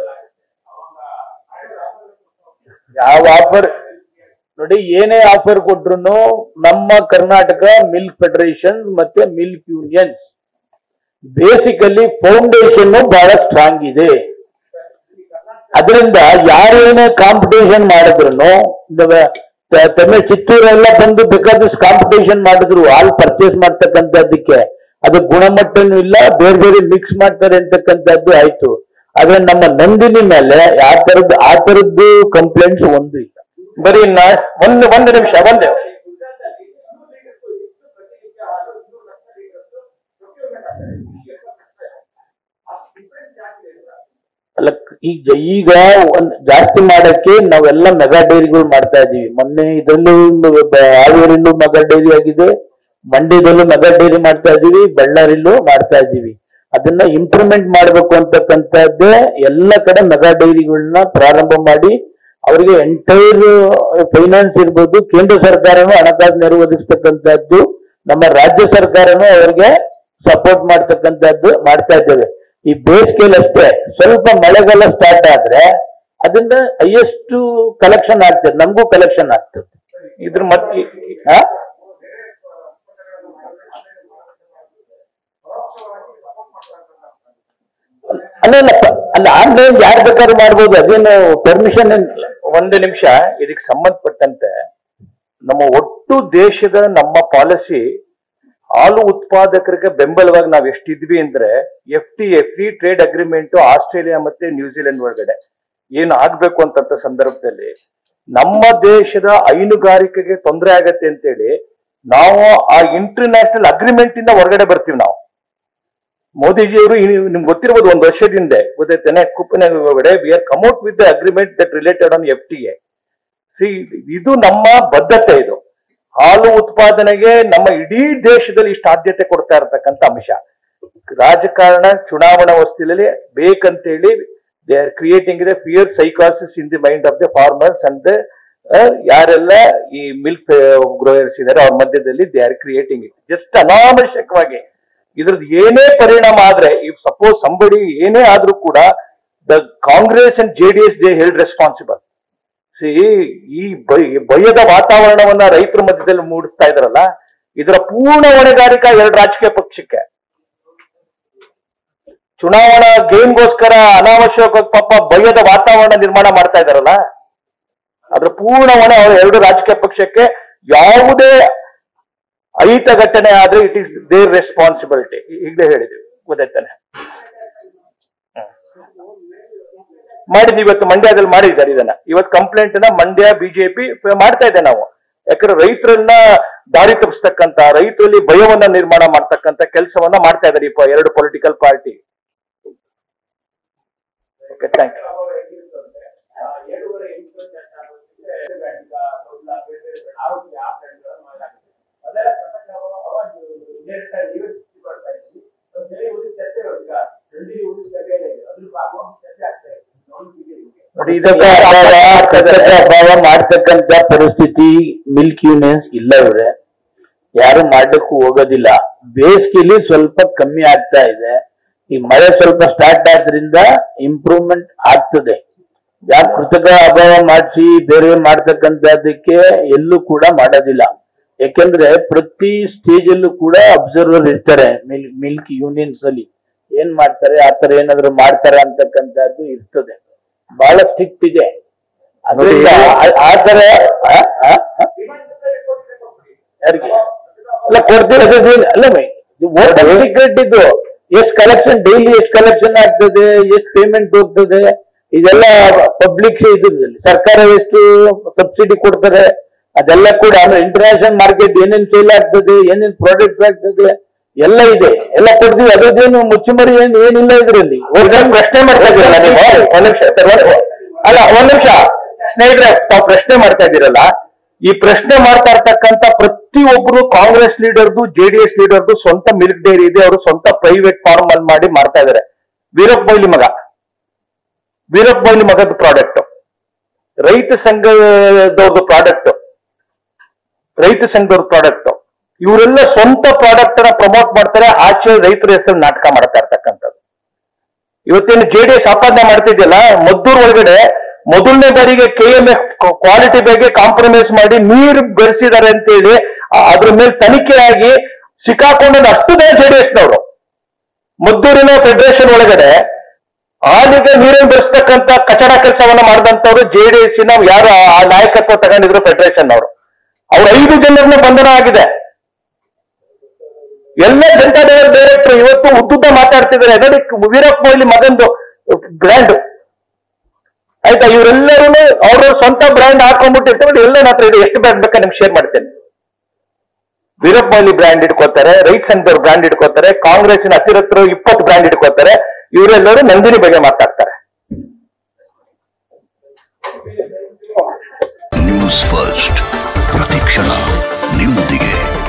[SPEAKER 1] ಯಾವ ಆಫರ್ ನೋಡಿ ಏನೇ ಆಫರ್ ಕೊಟ್ರು ನಮ್ಮ ಕರ್ನಾಟಕ ಮಿಲ್ಕ್ ಫೆಡರೇಷನ್ ಮತ್ತೆ ಮಿಲ್ಕ್ ಯೂನಿಯನ್ಸ್ ಬೇಸಿಕಲಿ ಫೌಂಡೇಶನ್ ಬಹಳ ಸ್ಟ್ರಾಂಗ್ ಇದೆ ಅದರಿಂದ ಯಾರೇನೇ ಕಾಂಪಿಟೇಷನ್ ಮಾಡಿದ್ರು ತಮ್ಮ ಚಿತ್ತೂರೆಲ್ಲ ಬಂದು ಬೇಕಾದಷ್ಟು ಕಾಂಪಿಟೇಷನ್ ಮಾಡಿದ್ರು ಹಾಲು ಪರ್ಚೇಸ್ ಮಾಡ್ತಕ್ಕಂಥದ್ದಕ್ಕೆ ಅದು ಗುಣಮಟ್ಟನೂ ಇಲ್ಲ ಬೇರೆ ಬೇರೆ ಮಿಕ್ಸ್ ಮಾಡ್ತಾರೆ ಅಂತಕ್ಕಂಥದ್ದು ಆಯ್ತು ಆದ್ರೆ ನಮ್ಮ ನಂದಿನಿ ಮೇಲೆ ಆ ತರದ್ದು ಆ ತರದ್ದು ಕಂಪ್ಲೇಂಟ್ಸ್ ಒಂದು ಇಲ್ಲ
[SPEAKER 3] ಬರೀ ನಾ ಒಂದು ಒಂದು ನಿಮಿಷ ಒಂದೇ
[SPEAKER 1] ಅಲ್ಲ ಈಗ ಈಗ ಒಂದ್ ಜಾಸ್ತಿ ಮಾಡಕ್ಕೆ ನಾವೆಲ್ಲ ಮೆಗಾ ಡೈರಿಗಳು ಮಾಡ್ತಾ ಇದೀವಿ ಮೊನ್ನೆ ಇದರಲ್ಲೂ ಹಾವೇರಿಲ್ಲೂ ಮೆಗಾ ಡೈರಿ ಆಗಿದೆ ಮಂಡ್ಯದಲ್ಲೂ ಮೆಗಾ ಡೈರಿ ಮಾಡ್ತಾ ಇದೀವಿ ಬಳ್ಳಾರಿಲ್ಲೂ ಮಾಡ್ತಾ ಇದೀವಿ ಅದನ್ನ ಇಂಪ್ರೂವ್ಮೆಂಟ್ ಮಾಡಬೇಕು ಅಂತಕ್ಕಂಥದ್ದೇ ಎಲ್ಲ ಕಡೆ ಮೆಗಾ ಡೈರಿಗಳನ್ನ ಪ್ರಾರಂಭ ಮಾಡಿ ಅವರಿಗೆ ಎಂಟೈರ್ ಫೈನಾನ್ಸ್ ಇರ್ಬೋದು ಕೇಂದ್ರ ಸರ್ಕಾರನೂ ಹಣಕಾಸು ನೆರವು ಒದಗಿಸ್ತಕ್ಕಂಥದ್ದು ನಮ್ಮ ರಾಜ್ಯ ಸರ್ಕಾರನೂ ಅವರಿಗೆ ಸಪೋರ್ಟ್ ಮಾಡ್ತಕ್ಕಂಥದ್ದು ಮಾಡ್ತಾ ಇದ್ದೇವೆ ಈ ಬೇಸಿಗೆಯಲ್ಲಿ ಅಷ್ಟೇ ಸ್ವಲ್ಪ ಮಳೆಗಾಲ ಸ್ಟಾರ್ಟ್ ಆದ್ರೆ ಅದರಿಂದ ಹೈಯೆಸ್ಟ್ ಕಲೆಕ್ಷನ್ ಆಗ್ತದೆ ನಮಗೂ ಕಲೆಕ್ಷನ್ ಆಗ್ತದೆ
[SPEAKER 3] ಇದ್ರ ಮತ್ತೆ
[SPEAKER 1] ಆ? ಅಲ್ಲ ಅಲ್ಲ ಪ- ಅಲ್ಲ ಆನ್ಲೈನ್ ಯಾರು ಬೇಕಾದ್ರೂ ಮಾಡ್ಬೋದು ಅದೇನು ಪರ್ಮಿಷನ್ ಏನಿಲ್ಲ
[SPEAKER 3] ಒಂದು ನಿಮಿಷ ಇದಕ್ಕೆ ಸಂಬಂಧಪಟ್ಟಂತೆ ನಮ್ಮ ಒಟ್ಟು ದೇಶದ ನಮ್ಮ ಪಾಲಿಸಿ ಹಾಲು ಉತ್ಪಾದಕರಿಗೆ ಬೆಂಬಲವಾಗಿ ನಾವು ಎಷ್ಟಿದ್ವಿ ಅಂದ್ರೆ F T A free trade agreement Australia ಮತ್ತೆ ನ್ಯೂಜಿಲೆಂಡ್ ಒಳಗಡೆ ಏನು ಆಗ್ಬೇಕು ಅಂತಂತ ಸಂದರ್ಭದಲ್ಲಿ ನಮ್ಮ ದೇಶದ ಹೈನುಗಾರಿಕೆಗೆ ತೊಂದರೆ ಆಗತ್ತೆ ಅಂತೇಳಿ ನಾವು ಆ ಇಂಟರ್ನ್ಯಾಷನಲ್ ಅಗ್ರಿಮೆಂಟ್ ಇಂದ ಹೊರಗಡೆ ಬರ್ತೀವಿ ನಾವು ಮೋದಿಜಿಯವರು ನಿಮ್ಗೆ ಗೊತ್ತಿರ್ಬೋದು ಒಂದು ವರ್ಷದ ಗೊತ್ತೈತೇನೆ ಕುಪ್ಪನೆ ಒಳಗಡೆ we are come out with the agreement that related on F T A C ಇದು ನಮ್ಮ ಬದ್ಧತೆ ಇದು ಹಾಲು ಉತ್ಪಾದನೆಗೆ ನಮ್ಮ ಇಡೀ ದೇಶದಲ್ಲಿ ಇಷ್ಟು ಆದ್ಯತೆ ಕೊಡ್ತಾ ಇರತಕ್ಕಂತ ಅಂಶ ರಾಜಕಾರಣ ಚುನಾವಣಾ ವಸ್ತಿನಲ್ಲಿ ಬೇಕಂತೇಳಿ they are creating the fear ಸೈಕಾಸಿಸ್ in the mind of the farmers and ಯಾರೆಲ್ಲ ಈ ಮಿಲ್ಕ್ ಗ್ರೋಯರ್ಸ್ ಇದಾರೆ ಅವ್ರ ಮಧ್ಯದಲ್ಲಿ they are creating it just ಅನಾವಶ್ಯಕವಾಗಿ ಇದ್ರದ್ದು ಏನೇ ಪರಿಣಾಮ ಆದ್ರೆ ಇಫ್ ಸಪೋಸ್ ಸಂಬಡಿ ಏನೇ ಆದ್ರೂ ಕೂಡ the Congress and J D S they held responsible ಸಿ ಈ ಭಯ- ಭಯದ ವಾತಾವರಣವನ್ನ ರೈತರ ಮಧ್ಯದಲ್ಲಿ ಮೂಡಿಸ್ತಾ ಇದ್ರಲ್ಲ ಇದರ ಪೂರ್ಣ ಹೊಣೆಗಾರಿಕೆ ಎರಡು ರಾಜಕೀಯ ಪಕ್ಷಕ್ಕೆ ಚುನಾವಣಾ ಗೇಮ್ಗೋಸ್ಕರ ಅನಾವಶ್ಯಕ ಪಾಪ ಭಯದ ವಾತಾವರಣ ನಿರ್ಮಾಣ ಮಾಡ್ತಾ ಇದಾರಲ್ಲ ಅದ್ರ ಪೂರ್ಣ ಹೊಣೆ ಅವರು ಎರಡು ರಾಜಕೀಯ ಪಕ್ಷಕ್ಕೆ ಯಾವುದೇ ಅಹಿತ ಘಟನೆ ಆದ್ರೆ ಇಟ್ ಇಸ್ ದೇರ್ ರೆಸ್ಪಾನ್ಸಿಬಿಲಿಟಿ ಈಗಲೇ ಹೇಳಿದ್ವಿ ಗೊತ್ತಾಯ್ತಾನೆ ಮಾಡಿದ್ವಿ ಇವತ್ತು ಮಂಡ್ಯದಲ್ಲಿ ಮಾಡಿದ್ದಾರೆ ಇದನ್ನ ಇವತ್ತು ಕಂಪ್ಲೇಂಟ್ ನ ಮಂಡ್ಯ ಬಿಜೆಪಿ ಮಾಡ್ತಾ ಇದೆ ನಾವು ಯಾಕಂದ್ರೆ ರೈತರನ್ನ ದಾರಿ ತಪ್ಪಿಸ್ತಕ್ಕಂತ ರೈತರಲ್ಲಿ ಭಯವನ್ನ ನಿರ್ಮಾಣ ಮಾಡ್ತಕ್ಕಂತ ಕೆಲಸವನ್ನ ಮಾಡ್ತಾ ಇದ್ದಾರೆ ಈ ಪ- ಎರಡು political party okay thank you ನೋಡಿ ಇದು
[SPEAKER 1] ಕೃತಕ ಅಭಾವ ಕೃತಕ ಅಭಾವ ಮಾಡ್ತಕ್ಕಂತ ಪರಿಸ್ಥಿತಿ ಮಿಲ್ಕ್ ಯೂನಿಯನ್ಸ್ ಇಲ್ಲ ಇವ್ರೆ ಯಾರು ಮಾಡ್ಲಿಕ್ಕೂ ಹೋಗೋದಿಲ್ಲ ಬೇಸಿಗೆಲಿ ಸ್ವಲ್ಪ ಕಮ್ಮಿ ಆಗ್ತಾ ಇದೆ ಈ ಮಳೆ ಸ್ವಲ್ಪ ಸ್ಟಾರ್ಟ್ ಆದ್ರಿಂದ ಇಂಪ್ರೂವ್ಮೆಂಟ್ ಆಗ್ತದೆ ಯಾಕೆ ಕೃತಕ ಅಭಾವ ಮಾಡಿಸಿ ಬೇರೆ ಮಾಡ್ತಕ್ಕಂಥದ್ದಕ್ಕೆ ಎಲ್ಲೂ ಕೂಡ ಮಾಡೋದಿಲ್ಲ ಯಾಕೆಂದ್ರೆ ಪ್ರತಿ ಸ್ಟೇಜ್ ಅಲ್ಲೂ ಕೂಡ ಅಬ್ಸರ್ವರ್ ಇರ್ತಾರೆ ಮಿಲ್ ಮಿಲ್ಕ್ ಯೂನಿಯನ್ಸ್ ಅಲ್ಲಿ ಏನ್ ಮಾಡ್ತಾರೆ ಆತರ ಏನಾದ್ರು ಮಾಡ್ತಾರ ಅಂತಕ್ಕಂಥದ್ದು ಇರ್ತದೆ ಬಹಳ ಸ್ಟ್ರಿಕ್ಟ್ ಇದೆ ಅದರಿಂದ ಆ- ಆ ತರ ಆ- ಆ- ಆ? ಯಾರಿಗೆ ಅಲ್ಲ ಕೊಡ್ತಿರೋದು ಅಲ್ಲ ಸೀಕ್ರೆಟ್ ಇದು ಎಷ್ಟು ಕಲೆಕ್ಷನ್ ಡೈಲಿ ಎಷ್ಟು ಕಲೆಕ್ಷನ್ ಆಗ್ತದೆ ಎಷ್ಟು ಪೇಮೆಂಟ್ ಹೋಗ್ತದೆ ಇದೆಲ್ಲ ಪಬ್ಲಿಕ್ ಇದ್ರಲ್ಲಿ ಸರ್ಕಾರ ಎಷ್ಟು ಸಬ್ಸಿಡಿ ಕೊಡ್ತಾರೆ ಅದೆಲ್ಲ ಕೂಡ ಇಂಟರ್ನ್ಯಾಷನಲ್ ಮಾರ್ಕೆಟ್ ಏನೇನ್ ಸೇಲ್ ಆಗ್ತದೆ ಏನೇನ್ ಪ್ರಾಡಕ್ಟ್ಸ್ ಆಗ್ತದೆ ಎಲ್ಲ ಇದೆ ಎಲ್ಲ ಕೊಡ್ತೀವಿ ಅದ್ರದ್ದೇನು ಮುಚ್ಚುಮರಿ ಏನು ಏನಿಲ್ಲ ಇದರಲ್ಲಿ
[SPEAKER 3] ಪ್ರಶ್ನೆ ಮಾಡ್ತಾ ಇದ್ದೀರಲ್ಲ ನೀವು ಒಂದ್ ನಿಮಿಷ ಅಲ್ಲ ಒಂದ್ ನಿಮಿಷ ಸ್ನೇಹಿತರೆ ತಾವು ಪ್ರಶ್ನೆ ಮಾಡ್ತಾ ಇದ್ದೀರಲ್ಲ ಈ ಪ್ರಶ್ನೆ ಮಾಡ್ತಾ ಇರ್ತಕ್ಕಂತ ಪ್ರತಿಯೊಬ್ರು ಕಾಂಗ್ರೆಸ್ ಲೀಡರ್ದು ಜೆಡಿಎಸ್ ಲೀಡರ್ದು ಸ್ವಂತ ಮಿಲ್ಕ್ ಡೈರಿ ಇದೆ ಅವರು ಸ್ವಂತ ಪ್ರೈವೇಟ್ ಫಾರ್ಮ್ ಅಲ್ಲಿ ಮಾಡಿ ಮಾಡ್ತಾ ಇದಾರೆ ವೀರಪ್ಪ ಮೊಯ್ಲಿ ಮಗ ವೀರಪ್ಪ ಮೊಯ್ಲಿ ಮಗದ ಪ್ರಾಡಕ್ಟ್ ರೈತ ಸಂಘದವ್ರದ್ದು ಪ್ರಾಡಕ್ಟ್ ರೈತ ಸಂಘದವ್ರ ಪ್ರಾಡಕ್ಟ್ ಇವರೆಲ್ಲ ಸ್ವಂತ ಪ್ರಾಡಕ್ಟ್ ಅನ್ನ ಪ್ರಮೋಟ್ ಮಾಡ್ತಾರೆ ಆಚೆ ರೈತರ ಹೆಸರು ನಾಟಕ ಮಾಡ್ತಾ ಇರ್ತಕ್ಕಂಥದ್ದು ಇವತ್ತೇನು ಜೆ ಡಿ ಎಸ್ ಆಪಾದನೆ ಮಾಡ್ತಿದ್ಯಲ್ಲ ಮದ್ದೂರ್ ಒಳಗಡೆ ಮೊದಲನೇ ಬಾರಿಗೆ ಕೆ ಎಂ ಎಫ್ ಕ್ವಾಲಿಟಿ ಬಗ್ಗೆ ಕಾಂಪ್ರಮೈಸ್ ಮಾಡಿ ನೀರು ಬೆರೆಸಿದ್ದಾರೆ ಅಂತೇಳಿ ಆ- ಅದ್ರ ಮೇಲೆ ತನಿಖೆ ಆಗಿ ಸಿಕ್ಕಾಕೊಂಡದ್ದು ಅಷ್ಟು ಜನ ಜೆ ಡಿ ಎಸ್ನವರು ಮದ್ದೂರಿನ ಫೆಡರೇಷನ್ ಒಳಗಡೆ ಹಾಲಿಗೆ ನೀರನ್ನು ಬೆರೆಸ್ತಕ್ಕಂತ ಕಚಡ ಕೆಲಸವನ್ನ ಮಾಡಿದಂತವ್ರು ಜೆ ಡಿ ಎಸ್ ಯಾರು ಆ- ಆ ನಾಯಕತ್ವ ತಗೊಂಡಿದ್ರು ಫೆಡರೇಷನ್ ಅವರು ಅವ್ರ ಐದು ಜನರನ್ನ ಬಂಧನ ಆಗಿದೆ ಎಲ್ಲ ಜನತಾದಳ ಡೈರೆಕ್ಟರ್ ಇವತ್ತು ಉದ್ದುದ್ದ ಮಾತಾಡ್ತಿದ್ದಾರೆ ನೋಡಿ ವೀರಪ್ಪ ಮೊಯ್ಲಿ ಮಗಂದು ಬ್ರ್ಯಾಂಡ್ ಆಯ್ತಾ ಇವರೆಲ್ಲರೂ ಅವ್ರ ಸ್ವಂತ ಬ್ರ್ಯಾಂಡ್ ಹಾಕೊಂಡ್ಬಿಟ್ಟಿರ್ತಾರೆ ಎಲ್ಲ ನನ್ನ ಹತ್ರ ಇದೆ ಎಷ್ಟು ಬ್ರ್ಯಾಂಡ್ ಬೇಕಾ ನಿಮ್ಗೆ ಶೇರ್ ಮಾಡ್ತೇನೆ ವೀರಪ್ಪ ಮೊಯ್ಲಿ ಬ್ರ್ಯಾಂಡ್ ಇಟ್ಕೋತಾರೆ ರೈಟ್ ಸಂಘದವ್ರು ಬ್ರ್ಯಾಂಡ್ ಇಟ್ಕೋತಾರೆ ಕಾಂಗ್ರೆಸ್ಸಿನ ಹತ್ತಿರತ್ರ ಇಪ್ಪತ್ತು ಬ್ರ್ಯಾಂಡ್ ಇಟ್ಕೋತಾರೆ ಇವರೆಲ್ಲರೂ ನಂದಿನಿ ಬಗ್ಗೆ ಮಾತಾಡ್ತಾರೆ
[SPEAKER 4] ನ್ಯೂಸ್ ಫಸ್ಟ್ ಪ್ರತಿಕ್ಷಣ ನಿಮ್ಮೊಂದಿಗೆ